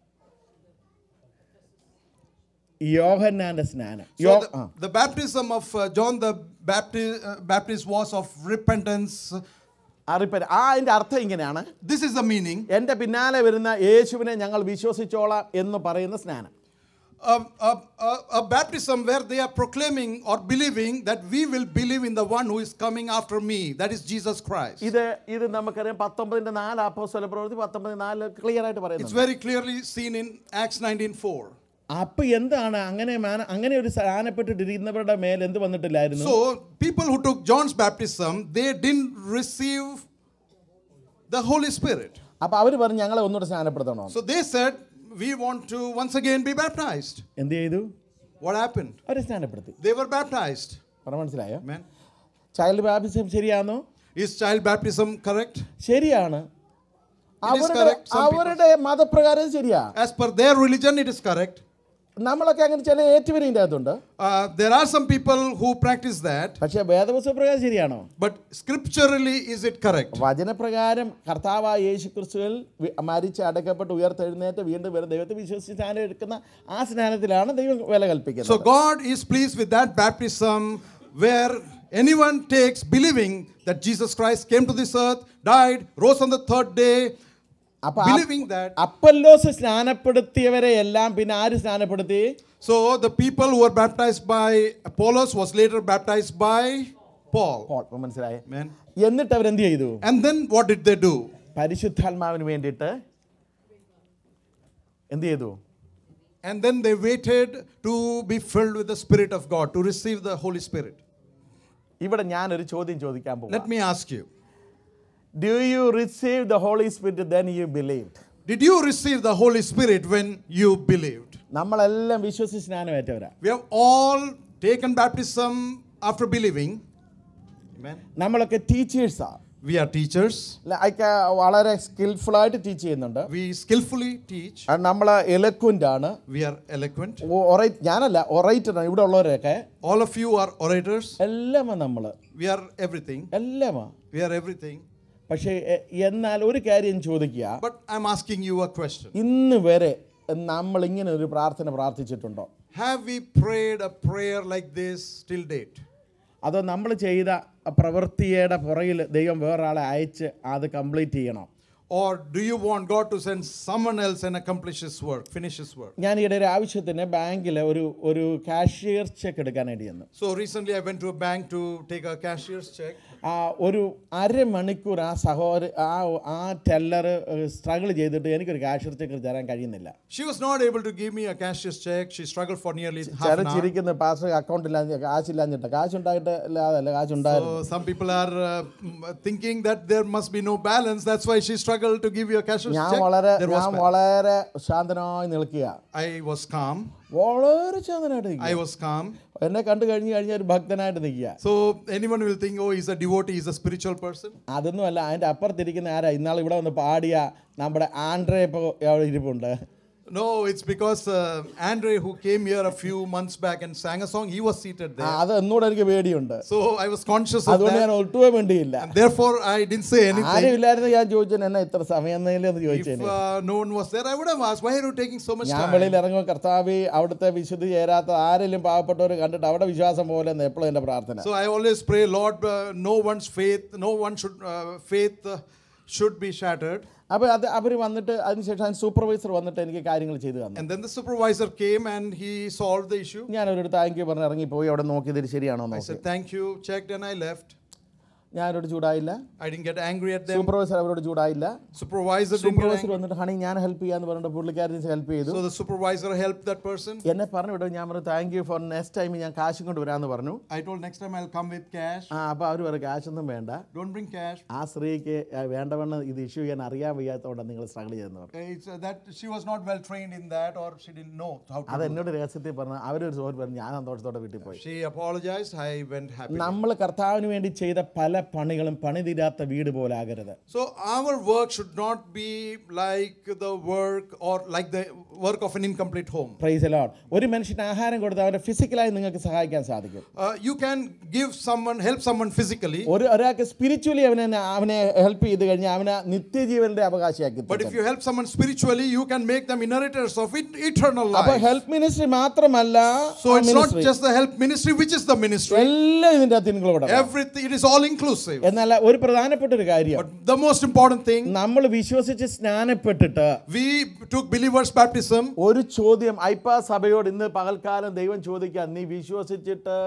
A: യോഹന്നാന്റെ സ്നാനം യോ
B: So
A: ആ.
B: the, the baptism of uh, John the Baptist, uh, Baptist was of repentance.
A: അറിയിപ്പ- ആ അതിൻ്റെ അർത്ഥം ഇങ്ങനെയാണ്
B: This is the meaning.
A: എൻ്റെ പിന്നാലെ വരുന്ന യേശുവിനെ ഞങ്ങൾ വിശ്വസിച്ചോളാം എന്ന് പറയുന്ന സ്നാനം
B: A, a, a, a baptism where they are proclaiming or believing that we will believe in the one who is coming after me, that is Jesus Christ.
A: ഇത് ഇത് നമുക്കറിയാം പത്തൊമ്പതിന്റെ നാല് അപ്പോസ്തല പ്രവൃത്തി പത്തൊമ്പത് നാല് ക്ലിയർ ആയിട്ട്
B: It's
A: പറയുന്നത്
B: very clearly seen in Acts 19:4.
A: അപ്പൊ എന്താണ് അങ്ങനെ മാന- അങ്ങനെ ഒരു സ്ഥാനപ്പെട്ടിട്ടിരിക്കുന്നവരുടെ മേൽ എന്ത് വന്നിട്ടില്ലായിരുന്നു
B: So people who took John's baptism, they didn't receive the Holy Spirit.
A: അപ്പൊ അവര് പറഞ്ഞു ഞങ്ങളെ ഒന്നുകൂടെ സ്നാനപ്പെടുത്തണം
B: So they said, we want to once again be baptized.
A: എന്ത് ചെയ്തു
B: What happened?
A: അവരെ സ്നാനപ്പെടുത്തി
B: They were baptized.
A: പറഞ്ഞ മനസ്സിലായോ
B: Amen.
A: ചൈൽഡ് ബാപ്റ്റിസം ശരിയാണോ
B: Is child baptism correct?
A: ശരിയാണ് അവരുടെ
B: correct, some people-
A: അവരുടെ മതപ്രകാരം ശരിയാ
B: As per their religion, it is correct.
A: നമ്മളൊക്കെ അങ്ങനെ ചില ഏറ്റുവരിൻ്റെ അകത്തുണ്ട്
B: Uh, there are some people who practice that,
A: പക്ഷെ വേദപുസ്തക പ്രകാരം ശരിയാണോ
B: but scripturally, is it correct?
A: വചനപ്രകാരം കർത്താവായ യേശു ക്രിസ്തുവിൽ വി- മരിച്ച് അടക്കപ്പെട്ട് ഉയർത്തെഴുന്നേറ്റ് വീണ്ടും വരുന്ന ദൈവത്തെ വിശ്വസിച്ച് സ്നാനം എടുക്കുന്ന ആ സ്നാനത്തിലാണ് ദൈവം വില
B: So
A: കൽപ്പിക്കുന്നത്
B: God is pleased with that baptism where anyone takes believing that Jesus Christ came to this earth, died, rose on the third day,
A: അപ്പൊ ആ-
B: believing that.
A: അപ്പല്ലോസ് സ്നാനപ്പെടുത്തിയവരെ എല്ലാം പിന്നെ ആര് സ്നാനപ്പെടുത്തി
B: So the people who were baptized by Apollos was later baptized by Paul.
A: Paul ഇപ്പൊ മനസ്സിലായേ
B: Amen.
A: എന്നിട്ട് അവരെന്ത് ചെയ്തു
B: And then what did they do?
A: പരിശുദ്ധാത്മാവിന് വേണ്ടിയിട്ട് എന്ത് ചെയ്തു
B: And then they waited to be filled with the Spirit of God, to receive the Holy Spirit.
A: ഇവിടെ ഞാനൊരു ചോദ്യം ചോദിക്കാൻ പോകും
B: Let me ask you
A: do you receive the Holy Spirit then you believed
B: Did you receive the Holy Spirit when you believed?
A: നമ്മളെല്ലാം വിശ്വസിച്ച് സ്നാനമേറ്റവരാ
B: We have all taken baptism after believing. Amen.
A: നമ്മളൊക്കെ ടീച്ചേഴ്സാ
B: We are teachers.
A: Like വളരെ സ്കിൽഫുള്ളായിട്ട് teach ചെയ്യുന്നുണ്ട്
B: We skillfully teach.
A: നമ്മൾ എലക്വൻ്റ് ആണ്
B: We are eloquent.
A: ഒറൈറ്റ് ഞാനല്ല ഒറൈറ്റർ ഇവിടെ ഉള്ളവരൊക്കെ
B: All of you are orators.
A: എല്ലാമാ നമ്മൾ
B: We are everything.
A: എല്ലാമാ
B: We are everything.
A: പക്ഷേ എ- എന്നാൽ ഒരു കാര്യം ചോദിക്കുക
B: But I'm asking you a question.
A: ഇന്ന് വരെ നമ്മൾ ഇങ്ങനെ ഒരു പ്രാർത്ഥന പ്രാർത്ഥിച്ചിട്ടുണ്ടോ
B: Have we prayed a prayer like this till date?
A: അതോ നമ്മൾ ചെയ്ത പ്രവൃത്തിയുടെ പുറകിൽ ദൈവം വേറൊരാളെ അയച്ച് അത് കംപ്ലീറ്റ് ചെയ്യണം
B: Or do you want God to send someone else and accomplish His work, finish His work?
A: ഞാൻ ഈയിടെ ഒരു ആവശ്യത്തിന് ബാങ്കിൽ ഒരു ഒരു കാഷ്യർ ചെക്ക് എടുക്കാനായിട്ട് ചെന്നു
B: So recently I went to a bank to take a cashier's check.
A: ആ ഒരു അരമണിക്കൂർ ആ സഹോദര ആ ആ ടെല്ലർ സ്ട്രഗിൾ ചെയ്തിട്ട് എനിക്കൊരു കാഷ്യർ ചെക്ക് തരാൻ കഴിയുന്നില്ല
B: She was not able to give me a cashier's check. She struggled for nearly half
A: ചില
B: an hour.
A: ചിരിക്കുന്ന പാസ്റ്റർ അക്കൗണ്ട് ഇല്ലാഞ്ഞ കാശില്ലാഞ്ഞിട്ട് കാശുണ്ടായിട്ട് ഇല്ലാതല്ല കാശുണ്ടായിരുന്നു
B: So some people are uh, mm, thinking that there must be no balance. That's why she struggled to give you a cashier's
A: ഞാൻ
B: check.
A: വളരെ
B: There was
A: ഞാൻ
B: balance.
A: വളരെ ശാന്തനായി നിൽക്കുക
B: I was calm.
A: വളരെ ശാന്തനായിട്ട് നിൽക്കുക
B: I was calm.
A: എന്നെ കണ്ടു കഴിഞ്ഞ് കഴിഞ്ഞാൽ ഒരു ഭക്തനായിട്ട് നിൽക്കുക
B: So anyone will think, oh, he's a devotee, he's a spiritual person.
A: അതൊന്നുമല്ല അതിൻ്റെ അപ്പുറത്തിരിക്കുന്ന ആരാ ഇന്നാൾ ഇവിടെ വന്ന് പാടിയ നമ്മുടെ ആൻഡ്രേ ഇപ്പോൾ അവിടെ ഇരിപ്പുണ്ട്
B: No, it's because uh, Andre, who came here a few months back and sang a song, he was seated
A: ആ,
B: there.
A: അത് എന്നൂടെ എനിക്ക് പേടിയുണ്ട്
B: So I was conscious of
A: അതുകൊണ്ട്
B: that.
A: ഞാൻ ഒട്ടുമേ വേണ്ടിയില്ല
B: And therefore, I didn't say
A: ആരും
B: anything.
A: ഇല്ലായിരുന്നു ഞാൻ ചോദിച്ചു എന്നെ ഇത്ര സമയം എന്നേലും എന്ന്
B: If
A: ചോദിച്ചേനെ
B: uh, no one was there, I would have asked, why are you taking so much
A: ഞാൻ
B: time?
A: വെളിയിൽ ഇറങ്ങുമ്പോൾ കർത്താവ് അവിടുത്തെ വിശുദ്ധി ചേരാത്ത ആരെങ്കിലും പാവപ്പെട്ടവർ കണ്ടിട്ട് അവിടെ വിശ്വാസം പോലെ എന്ന് എപ്പോഴും എൻ്റെ പ്രാർത്ഥന
B: So I always pray, Lord, uh, no one's faith, no one should uh, faith uh, should be shattered.
A: അപ്പോൾ അത് അവർ വന്നിട്ട് അതിനുശേഷം സൂപ്പർവൈസർ വന്നിട്ട് എനിക്ക് കാര്യങ്ങൾ ചെയ്തു തന്നു
B: And then the supervisor came and he solved the issue.
A: ഞാൻ അവരോട് താങ്ക് യു പറഞ്ഞ് ഇറങ്ങിപ്പോയി അവിടെ നോക്കിയത് ഇത് ശരിയാണോ
B: I
A: നോക്കി
B: said, thank you, checked, and I left.
A: ഞാൻ അവരോട് ചൂടായില്ല
B: I didn't get angry at them.
A: Supervisor അവരോട് ചൂടായില്ല
B: Supervisor didn't get
A: supervisor
B: angry.
A: വന്നിട്ട് ഹണി ഞാൻ ഹെൽപ്പ് ചെയ്യാന്ന് പറഞ്ഞിട്ട് പുള്ളിക്കാരൻ ഹെൽപ്പ് ചെയ്തു
B: So the supervisor helped that person.
A: എന്നെ പറഞ്ഞു വിടും ഞാൻ പറഞ്ഞു thank you for next time ഞാൻ കാശും കൊണ്ട് വരാമെന്ന് പറഞ്ഞു
B: I told next time I'll come with cash.
A: ആ അപ്പോൾ അവർ പറയും കാശൊന്നും വേണ്ട
B: Don't bring cash.
A: ആ സ്ത്രീക്ക് ആ, വേണ്ടവണ്ണം ഇത് ഇഷ്യൂ ചെയ്യാൻ അറിയാൻ വയ്യാത്തതുകൊണ്ടാണ് നിങ്ങൾ സ്ട്രഗിൾ ചെയ്തെന്ന് പറഞ്ഞു
B: Uh, It's uh, that she was not well trained in that or she didn't know how to
A: അത്
B: do
A: എന്നോട് രഹസ്യത്തിൽ പറഞ്ഞു അവരൊരു സോറി പറഞ്ഞു ഞാൻ സന്തോഷത്തോടെ വീട്ടിൽ പോയി
B: She apologized. I went happy.
A: നമ്മൾ കർത്താവിന് വേണ്ടി ചെയ്ത പല പണികളും പണി തീരാത്ത വീട് പോലെ ആകരുത്
B: So our work should not be like the work or like the work of an incomplete home.
A: Praise Lord ഒരു മനുഷ്യന് ആഹാരം കൊടുത്ത് അവൻ്റെ ഫിസിക്കലായി നിങ്ങൾക്ക് സഹായിക്കാൻ സാധിക്കും
B: Uh, you can give someone, help someone physically,
A: ഒരു ഒരാൾക്ക് സ്പിരിച്വലി അവനെ അവനെ ഹെൽപ്പ് ചെയ്ത് കഴിഞ്ഞാൽ അവനെ നിത്യജീവന്റെ അവകാശിയാക്കി
B: but if you help someone spiritually, you can make them inheritors of it, eternal
A: അപ്പൊ
B: life.
A: ഹെൽപ്പ് മിനിസ്ട്രി മാത്രമല്ല
B: So it's not
A: ministry.
B: just the help ministry, which is the ministry.
A: എല്ലാം ഇതിന്റെ അകത്ത് include
B: Everything, it is all inclusive.
A: എന്നാൽ ഒരു പ്രധാനപ്പെട്ട ഒരു കാര്യം
B: But the most important thing,
A: നമ്മൾ വിശ്വസിച്ച് സ്നാനപ്പെട്ടിട്ട്
B: we took believers' baptism.
A: ഒരു ചോദ്യം ഐപ്പാ സഭയോട് ഇന്ന് പകൽക്കാലം ദൈവം ചോദിക്കാൻ നീ വിശ്വസിച്ചിട്ട്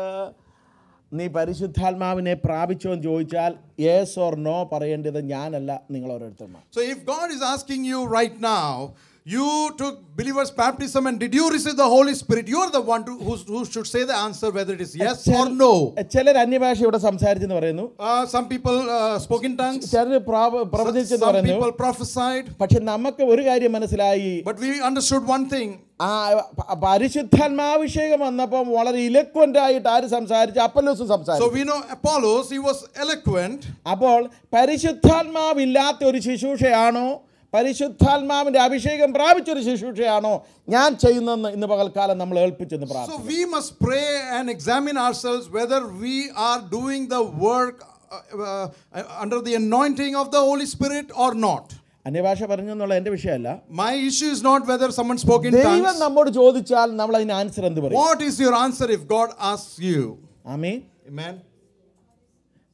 A: നീ പരിശുദ്ധാത്മാവിനെ പ്രാപിച്ചോ എന്ന് ചോദിച്ചാൽ യേസ് ഓർ നോ പറയേണ്ടത് ഞാനല്ല നിങ്ങൾ ഓരോരുത്തരും
B: So if God is asking you right now, you took believers' baptism and did you receive the Holy Spirit? You're the one to, who, who should say the answer whether it is yes or no.
A: ചിലർ അന്യഭാഷ ഇവിടെ സംസാരിച്ചെന്ന് പറയുന്നു
B: Uh, some people uh, spoke in tongues,
A: ചിലർ പ്രവചിച്ചെന്ന്
B: some
A: പറയുന്നു
B: people prophesied,
A: പക്ഷെ നമുക്ക് ഒരു കാര്യം മനസ്സിലായി
B: but we understood one thing.
A: ആ പ- പരിശുദ്ധാത്മാഭിഷേകം വന്നപ്പം വളരെ ഇലക്വന്റ് ആയിട്ട് ആര് സംസാരിച്ചു അപ്പല്ലോസ്
B: So
A: സംസാരിച്ചു
B: we know Apollos, he was eloquent.
A: അപ്പോൾ പരിശുദ്ധാത്മാവില്ലാത്ത ഒരു ശുശ്രൂഷയാണോ പരിശുദ്ധാത്മാവിന്റെ അഭിഷേകം പ്രാപിച്ചൊരു ശുശ്രൂഷയാണോ ഞാൻ ചെയ്യുന്നതെന്ന് ഇന്ന് പകൽക്കാലം നമ്മൾ ഏൽപ്പിച്ചെന്ന്
B: So
A: പ്രാർത്ഥന
B: we must pray and examine ourselves whether we are doing the work uh, uh, under the anointing of the Holy Spirit or not.
A: അന്യഭാഷ പറഞ്ഞു എന്നുള്ള എന്റെ വിഷയമല്ല
B: My issue is not whether someone spoke in
A: ദൈവം
B: tongues.
A: നമ്മോട് ചോദിച്ചാൽ നമ്മൾ അതിന് ആൻസർ എന്ത് പറയും
B: What is your answer if God asks you?
A: ആമേ
B: Amen.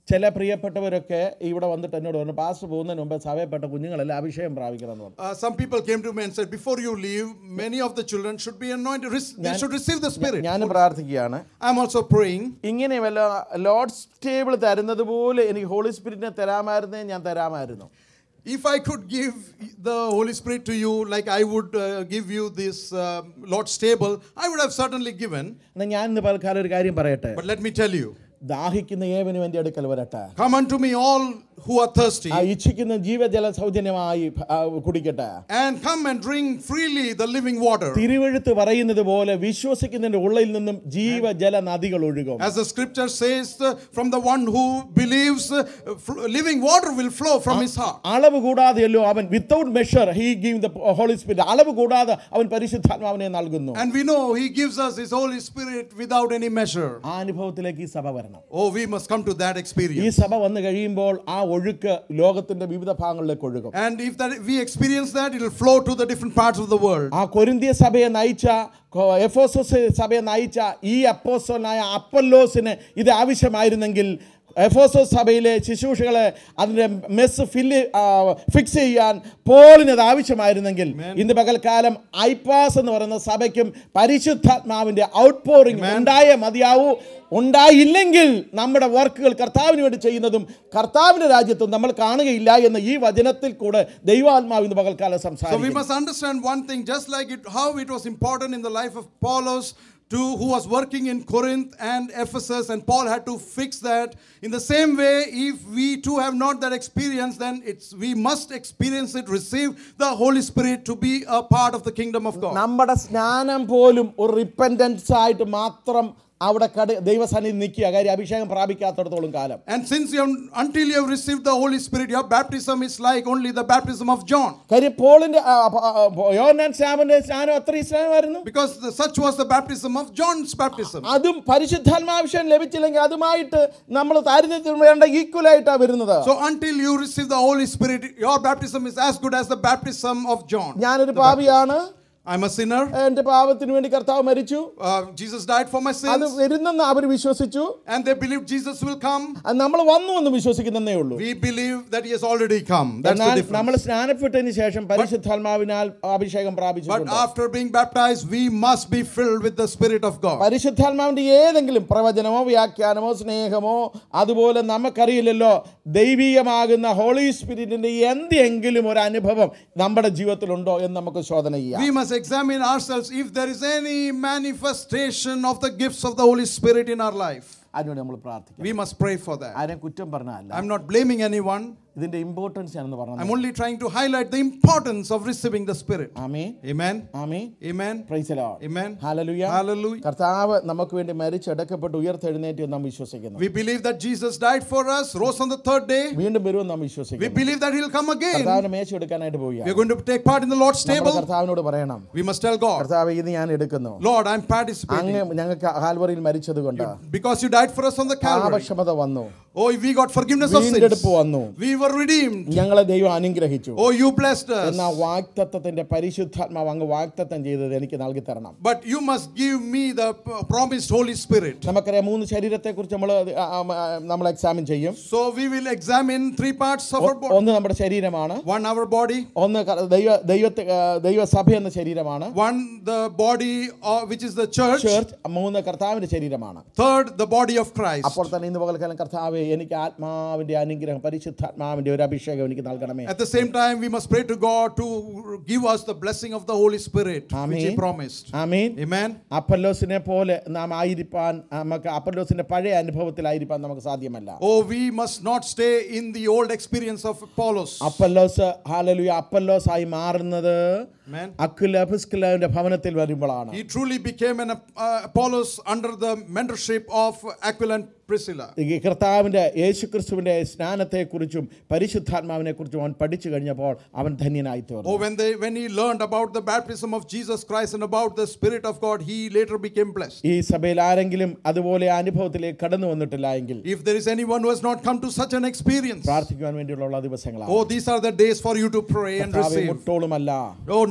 A: ചില പ്രിയപ്പെട്ടവരൊക്കെ ഇവിടെ വന്നിട്ട് എന്നോട് പറഞ്ഞു പാസ് പോകുന്നതിന് മുമ്പ് സഭയപ്പെട്ട കുഞ്ഞുങ്ങളെല്ലാം അഭിഷേകം പ്രാപിക്കണം എന്ന് പറഞ്ഞു
B: Uh, some people came to me and said, Before you leave, many of the children should be anointed. Rec- They should receive the Spirit.
A: ഞാൻ പ്രാർത്ഥിക്കുകയാണ്
B: I'm also praying.
A: ഇങ്ങനെ വല്ല ലോഡ്സ് ടേബിൾ തരുന്നത് പോലെ എനിക്ക് ഹോളി സ്പിരിറ്റിനെ തരാമായിരുന്നേ ഞാൻ തരാമായിരുന്നു
B: If I could give the Holy Spirit to you like I would uh, give you this uh, Lord's table, I would have certainly given.
A: എന്നാൽ ഞാൻ ഇന്ന് പൽക്കാലം ഒരു കാര്യം പറയട്ടെ
B: But let me tell you
A: ദാഹിക്കുന്ന ഏവനും എൻ്റെ അടുക്കൽ വരട്ടെ
B: come unto me, all who are thirsty,
A: ആ ഇച്ഛിക്കുന്ന ജീവജല സൗജന്യമായി ആ, കുടിക്കട്ടെ
B: and come and drink freely the living water.
A: തിരുവഴുത്ത് പറയുന്നത് പോലെ വിശ്വസിക്കുന്നതിന്റെ ഉള്ളിൽ നിന്നും ജീവജല നദികൾ ഒഴുകും
B: As the scripture says, uh, from the one who believes, uh, fl- living water will flow from his heart.
A: അളവ് കൂടാതെയല്ലോ അവൻ without measure he give the Holy Spirit അളവ് കൂടാതെ അവൻ പരിശുദ്ധാത്മാവിനെ നൽകുന്നു
B: And we know he gives us his Holy Spirit without any measure.
A: ആ അനുഭവത്തിലേക്ക് ഈ സഭ വരണം
B: Oh, we must come to that
A: ഈ
B: experience.
A: സഭ വന്നു കഴിയുമ്പോൾ ആ ഒഴുക്ക് ലോകത്തിന്റെ വിവിധ ഭാഗങ്ങളിലേക്ക് ഒഴുകും
B: And if that we experience that, it will flow to the different parts of the world.
A: ആ കൊരിന്തിയ സഭയെ നയിച്ച കൊ- എഫോസോസ് സഭയെ നയിച്ച ഈ അപ്പോസ്റ്റലായ അപ്പല്ലോസിന് ഇത് ആവശ്യമായിരുന്നെങ്കിൽ എഫോസോസ് സഭയിലെ ശുശ്രൂഷകളെ അതിൻ്റെ മെസ്സ് ഫില്ല് ഫിക്സ് ചെയ്യാൻ പോളിന് അത് ആവശ്യമായിരുന്നെങ്കിൽ ഇന്ന് പകൽക്കാലം ഐപ്പാസ് എന്ന് പറയുന്ന സഭയ്ക്കും പരിശുദ്ധാത്മാവിൻ്റെ ഔട്ട് പോറിംഗ് ഉണ്ടായേ മതിയാവൂ ഉണ്ടായില്ലെങ്കിൽ നമ്മുടെ വർക്കുകൾ കർത്താവിന് വേണ്ടി ചെയ്യുന്നതും കർത്താവിൻ്റെ രാജ്യത്തും നമ്മൾ കാണുകയില്ല എന്ന് ഈ വചനത്തിൽ കൂടെ ദൈവാത്മാവ് ഇന്ന് പകൽക്കാലം
B: So we
A: സംസാരിക്കും
B: must understand one thing, just like it, how it was important in the life of Apollos to who was working in Corinth and Ephesus, and Paul had to fix that. In the same way, if we too have not that experience, then it's we must experience it, receive the Holy Spirit to be a part of the kingdom of God.
A: നമ്മുടെ സ്നാനം പോലും ഒരു repentance ആയിട്ട് മാത്രം അവിടെ കട ദൈവസന്നിധി നിൽക്കുക കാര്യം അഭിഷേകം പ്രാപിക്കാത്തടത്തോളം കാലം
B: And since you have, until you have received the Holy Spirit, your baptism is like only the baptism of John,
A: കാര്യം പോളിന്റെ ആ, ആ, ആ, യോഹന്നാൻ സ്നാപന്റെ സ്നാനം അത്രയും സ്നാനമായിരുന്നു
B: because the, such was the baptism of John's baptism.
A: അതും പരിശുദ്ധാത്മാഭിഷേകം ലഭിച്ചില്ലെങ്കിൽ അതുമായിട്ട് നമ്മൾ താരതമ്യത്തിന് വേണ്ട ഈക്വൽ ആയിട്ടാണ് വരുന്നത്
B: So until you receive the Holy Spirit, your baptism is as good as the baptism of John.
A: ഞാനൊരു പാപിയാണ്
B: I'm a sinner.
A: എന്റെ പാപത്തിന് വേണ്ടി കർത്താവ് മരിച്ചു
B: Uh, Jesus died for my
A: അത്
B: sins,
A: വരുന്നെന്ന് അവർ വിശ്വസിച്ചു
B: and they believe Jesus will come.
A: അത് നമ്മൾ വന്നു എന്ന് വിശ്വസിക്കുന്നേ ഉള്ളൂ
B: We believe that He has already come. That's the
A: എന്നാൽ
B: difference.
A: നമ്മൾ സ്നാനപ്പെട്ടതിന് ശേഷം പരിശുദ്ധാത്മാവിനാൽ അഭിഷേകം
B: But
A: പ്രാപിച്ചിട്ടുണ്ട്
B: after being baptized, we must be filled with the Spirit of God.
A: പരിശുദ്ധാത്മാവിന്റെ ഏതെങ്കിലും പ്രവചനമോ വ്യാഖ്യാനമോ സ്നേഹമോ അതുപോലെ നമുക്കറിയില്ലല്ലോ ദൈവീകമാകുന്ന ഹോളി സ്പിരിറ്റിന്റെ എന്തെങ്കിലും ഒരു അനുഭവം നമ്മുടെ ജീവിതത്തിലുണ്ടോ എന്ന് നമുക്ക് ശോധന ചെയ്യാം
B: We must examine ourselves if there is any manifestation of the gifts of the Holy Spirit in our life.
A: അതിനുവേണ്ടി നമ്മൾ പ്രാർത്ഥിക്കാം
B: We must pray for that.
A: ആരെയും കുറ്റം പറഞ്ഞല്ല
B: I'm not blaming anyone.
A: ഇതിന്റെ ഇമ്പോർട്ടൻസ് ഞാനെന്ന്
B: I'm
A: പറഞ്ഞു
B: only trying to highlight the importance of receiving the Spirit.
A: ആമേ
B: Amen.
A: ആമേ
B: Amen.
A: പ്രൈസലോ
B: Amen.
A: ഹാലലുയ
B: Hallelujah.
A: കർത്താവ് നമുക്ക് വേണ്ടി മരിച്ചെടുക്കപ്പെട്ട് ഉയർത്തെഴുന്നേറ്റ് എന്ന് നാം വിശ്വസിക്കുന്നു
B: We believe that Jesus died for us, rose on the third day.
A: വീണ്ടും വരുമെന്ന് നാം
B: We
A: വിശ്വസിക്കുന്നു
B: believe that He'll come again.
A: കർത്താവിന് മേശ എടുക്കാനായിട്ട്
B: We are
A: പോവുക
B: going to take part in the Lord's
A: നമ്മൾ
B: table.
A: കർത്താവിനോട് പറയണം
B: We must tell God,
A: കർത്താവ് ഇത് ഞാൻ എടുക്കുന്നു
B: Lord, I'm
A: അങ്ങ്
B: participating.
A: ഞങ്ങൾക്ക് കാൽവറിയിൽ മരിച്ചത് കൊണ്ട്
B: Because you died for us on the Calvary.
A: പാപക്ഷമത വന്നു
B: Oh, we got forgiveness of
A: വീണ്ടെടുപ്പ്
B: sins.
A: വന്നു
B: We were redeemed.
A: ഞങ്ങളെ ദൈവം അനുഗ്രഹിച്ചു
B: Oh, you blessed
A: എന്നാ
B: us.
A: വാക്തത്വത്തിന്റെ പരിശുദ്ധാത്മാവ് അങ്ങ് വാക്തത്വം ചെയ്തത് എനിക്ക് നൽകി തരണം
B: But you must give me the p- promised Holy Spirit.
A: നമുക്കറിയാം മൂന്ന് ശരീരത്തെ കുറിച്ച് നമ്മൾ നമ്മൾ എക്സാമിൻ ചെയ്യും
B: So we will examine three parts of our body.
A: ഒന്ന് നമ്മുടെ ശരീരമാണ്
B: One, our body.
A: ഒന്ന് ക- ദൈവ ദൈവത്തെ ആ, ദൈവസഭ എന്ന ശരീരമാണ്
B: One, the body uh, which is the church.
A: Church മൂന്ന് കർത്താവിന്റെ ശരീരമാണ്
B: Third, the body of Christ.
A: അപ്പോൾ തന്നെ ഇന്ന് പകൽക്കാലം കർത്താവെ എനിക്ക് ആത്മാവിന്റെ അനുഗ്രഹം പരിശുദ്ധാത്മാവിന്റെ ഒരു അഭിഷേകം എനിക്ക് നൽകണമേ
B: At the same time, we must pray to God to give us the blessing of the Holy Spirit, which He
A: Amen.
B: promised.
A: Amin
B: Amen.
A: അപ്പല്ലോസിനെ പോലെ നാം ആയിരിക്കാൻ നമുക്ക് അപ്പല്ലോസിന്റെ പഴയ അനുഭവത്തിലായിരിക്കാൻ നമുക്ക് സാധ്യമല്ല
B: Oh, we must not stay in the old experience of Apollos.
A: Apollos ഹാലലുയ അപ്പല്ലോസ് ആയി മാറുന്നത്
B: Amen.
A: അക്കുല ഫിസ്കുലാവിന്റെ ഭവനത്തിൽ വരുമ്പോഴാണ്
B: He truly became an uh, Apollos under the mentorship of Aquila and Priscilla.
A: ഈ കർത്താവിന്റെ യേശുക്രിസ്തുവിന്റെ സ്നാനത്തെക്കുറിച്ചും പരിശുദ്ധാത്മാവിനെ കുറിച്ചും അവൻ പഠിച്ചു കഴിഞ്ഞപ്പോൾ അവൻ ധന്യനായി തീർന്നു
B: Oh, when they when he learned about the baptism of Jesus Christ and about the Spirit of God, he later became blessed.
A: ഈ സഭയിൽ ആരെങ്കിലും അതുപോലെ അനുഭവത്തിലേക്ക് കടന്നു വന്നിട്ടില്ല എങ്കിൽ
B: If there is anyone who has not come to such an experience,
A: പ്രാർത്ഥിക്കുവാൻ വേണ്ടിയുള്ള ദിവസങ്ങളാണ്
B: oh, these are the days for you to pray and
A: കർത്താവെ
B: receive.
A: മുട്ടോളുമല്ല
B: Oh,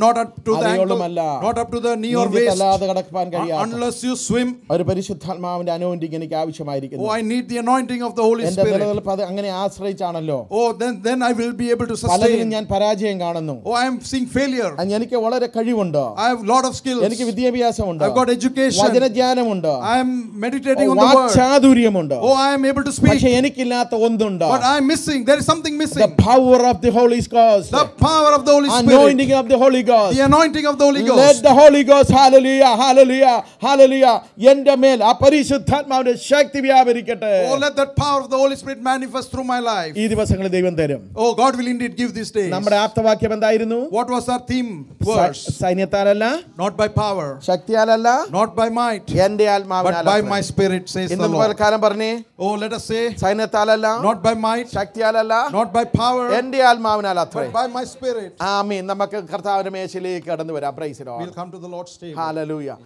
B: not up to the ankle,
A: അതയോളമല്ല.
B: not up to the knee or waist.
A: നീന്തിത്തല്ലാതെ കടക്കാൻ
B: Uh,
A: കഴിയാത്ത
B: Unless you swim,
A: ഒരു പരിശുദ്ധാത്മാവിന്റെ anointing എനിക്ക് ആവശ്യമായിരിക്കുന്നു
B: oh, I need the anointing of the Holy
A: എന്റെ
B: Spirit.
A: നിലനിൽപ്പ് അത് അങ്ങനെ ആശ്രയിച്ചാണല്ലോ
B: Oh, then, then I will be able to
A: പലതിലും
B: sustain.
A: ഞാൻ പരാജയം കാണുന്നു
B: Oh, I am seeing failure.
A: അ- എനിക്ക് വളരെ കഴിവുണ്ട്
B: I have a lot of skills.
A: എനിക്ക് വിദ്യാഭ്യാസമുണ്ട്
B: I've got education.
A: വചനജ്ഞാനമുണ്ട്
B: I am meditating on the word.
A: വാക്ചാതുര്യമുണ്ട്
B: Oh, I am able to speak.
A: പക്ഷെ എനിക്കില്ലാത്ത ഒന്നുണ്ട്
B: But I am missing. There is something
A: the
B: missing.
A: power of the Holy Ghost
B: The power of the Holy Spirit.
A: anointing of the Holy Ghost
B: The anointing of the Holy
A: let
B: Ghost.
A: the Holy Ghost hallelujah hallelujah hallelujah എന്റെ മേൽ ആ പരിശുദ്ധാത്മാവിന്റെ ശക്തി വ്യാപരിക്കട്ടെ
B: Oh, let that power of the Holy Spirit manifest through my life.
A: ഈ ദിവസങ്ങളിൽ ദൈവം തരും
B: Oh, God will indeed give these days.
A: നമ്മുടെ ആപ്തവാക്യം എന്തായിരുന്നു
B: What was our theme
A: സ-
B: verse?
A: സൈന്യത്താലല്ല
B: Not by power,
A: ശക്തിയാലല്ല
B: not by might,
A: എന്റെ
B: but by
A: ആത്മാവിനാൽ
B: my spirit, says the
A: ഇന്ന്
B: Lord.
A: കാലം പറഞ്ഞേ
B: Oh, let us say,
A: സൈന്യത്താലല്ല
B: not by might,
A: ശക്തിയാലല്ല
B: not by power,
A: എന്റെ ആത്മാവിനാൽ അത്രേ
B: but by my spirit.
A: ആമീൻ നമുക്ക് കർത്താവിന്റെ മേശയിലേക്ക് കടന്നു വരാം പ്രൈസിലോ
B: We'll come to the Lord's table.
A: Hallelujah